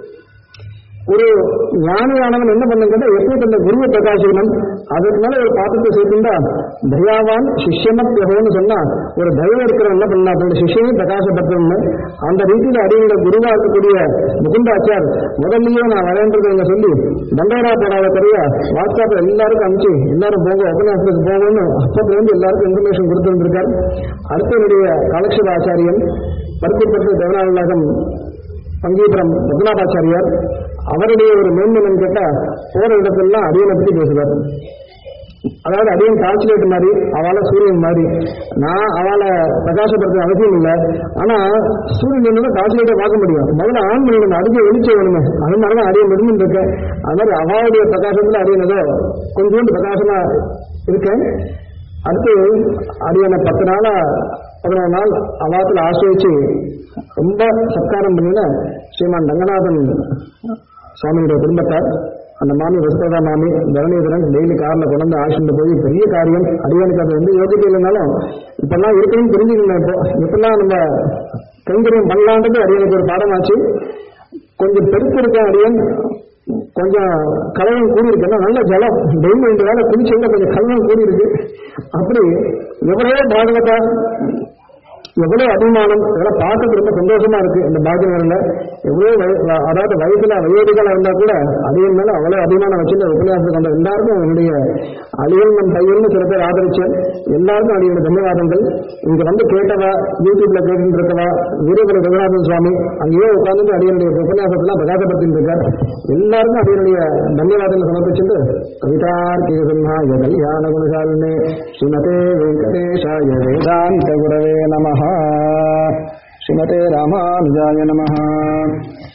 ஒரு ஞானியானவன் என்ன பண்ண கேட்டா எப்படி தந்த குருவை பிரகாசிக்கணும் அதுக்கு மேல ஒரு பாத்திரத்தை சேர்த்துண்டா தயாவான் சிஷ்யமத்யகம்னு சொன்னா ஒரு தயவு இருக்கிறவன் என்ன பண்ணா தன்னோட சிஷ்யனையும் பிரகாசப்படுத்தணும்னு அந்த ரீதியில அடியோட குருவா இருக்கக்கூடிய முகுந்தாச்சார் முதல்லயே நான் வரேன்றதை சொல்லி தண்டோரா போடாத குறைய வாட்ஸ்அப்ல எல்லாருக்கும் அனுப்பிச்சு எல்லாரும் போங்க உபன்யாசத்துக்கு போகணும்னு அப்பத்துல இருந்து எல்லாருக்கும் இன்ஃபர்மேஷன் கொடுத்துருந்திருக்கார் அடுத்த என்னுடைய காலக்ஷேப ஆச்சாரியன் பருத்திப்பட்டு தேவநாயகம் பங்கீபுரம் பத்மநாபாச்சாரியார் அவருடைய ஒரு மேன்மை என்னன்னு கேட்டா போற இடத்தெல்லாம் அடியனை பத்தி பேசுவார் அதாவது அடியன் கால்குலேட் மாதிரி அவளை சூரியன் மாதிரி நான் அவளை பிரகாசப்படுத்த அவசியம் இல்லை ஆனா சூரியன் என்ன கால்குலேட்டை பார்க்க முடியும் முதல்ல ஆன் பண்ணிடணும் அதுக்கு வெளிச்சம் வேணுமே அது மாதிரி தான் அடியன் இருந்து இருக்கேன் அது மாதிரி அவளுடைய பிரகாசத்துல அடியன் ஏதோ கொஞ்சோண்டு பிரகாசமா இருக்கேன் அடுத்து அடியனை பத்து நாளா பதினோரு நாள் அவாத்துல ஆசிரிச்சு ரொம்ப சத்காரம் பண்ணின ஸ்ரீமான் ரங்கநாதன் சுவாமியுடைய குடும்பத்தார் அந்த மாமி வசுதா மாமி தரணீதரன் டெய்லி காரில் கொண்டு வந்து ஆசிட்டு போய் பெரிய காரியம் அடியானுக்கு அது வந்து யோகியத்தை இல்லைனாலும் இப்பெல்லாம் இருக்குன்னு தெரிஞ்சுக்கணும் இப்போ இப்பெல்லாம் நம்ம கைங்கரியம் பண்ணலான்றது அடியனுக்கு ஒரு பாடமாச்சு கொஞ்சம் பெருத்து இருக்கேன் அடியன் கொஞ்சம் கலவரம் கூடி இருக்குன்னா நல்ல ஜலம் டெய்லி ரெண்டு வேலை குளிச்சவங்க கொஞ்சம் கலவரம் கூடி இருக்கு அப்படி எவ்வளவோ பாகவதா எவ்வளவு அபிமானம் இதெல்லாம் பார்க்கறது ரொம்ப சந்தோஷமா இருக்கு இந்த பாக்கியவரில் எவ்வளவு வய- வ- அதாவது வயசுல வயோதிகளா இருந்தா கூட அடியன் மேல அவ்வளவு அபிமானம் வச்சுட்டு உபன்யாசம் கொண்ட எல்லாருக்கும் என்னுடைய அழியன் நம் பையன் சில பேர் ஆதரிச்சேன் எல்லாருக்கும் அடியோட தன்யவாதங்கள் இங்க வந்து கேட்டவா யூடியூப்ல கேட்டு இருக்கவா வீரபுர ரகுநாதன் சுவாமி அங்கேயே உட்கார்ந்து அடியனுடைய உபன்யாசத்தெல்லாம் பிரகாசப்படுத்திட்டு இருக்கார் எல்லாருக்கும் அடியனுடைய தன்யவாதங்களை சமர்ப்பிச்சுட்டு கவிதார்க்கிக சிம்ஹாய கல்யாண குணசாலினே ஸ்ரீமதே வெங்கடேஷாய வேதாந்த குரவே நமஹ ஸ்ரீமதே ராமானுஜாய நமஹ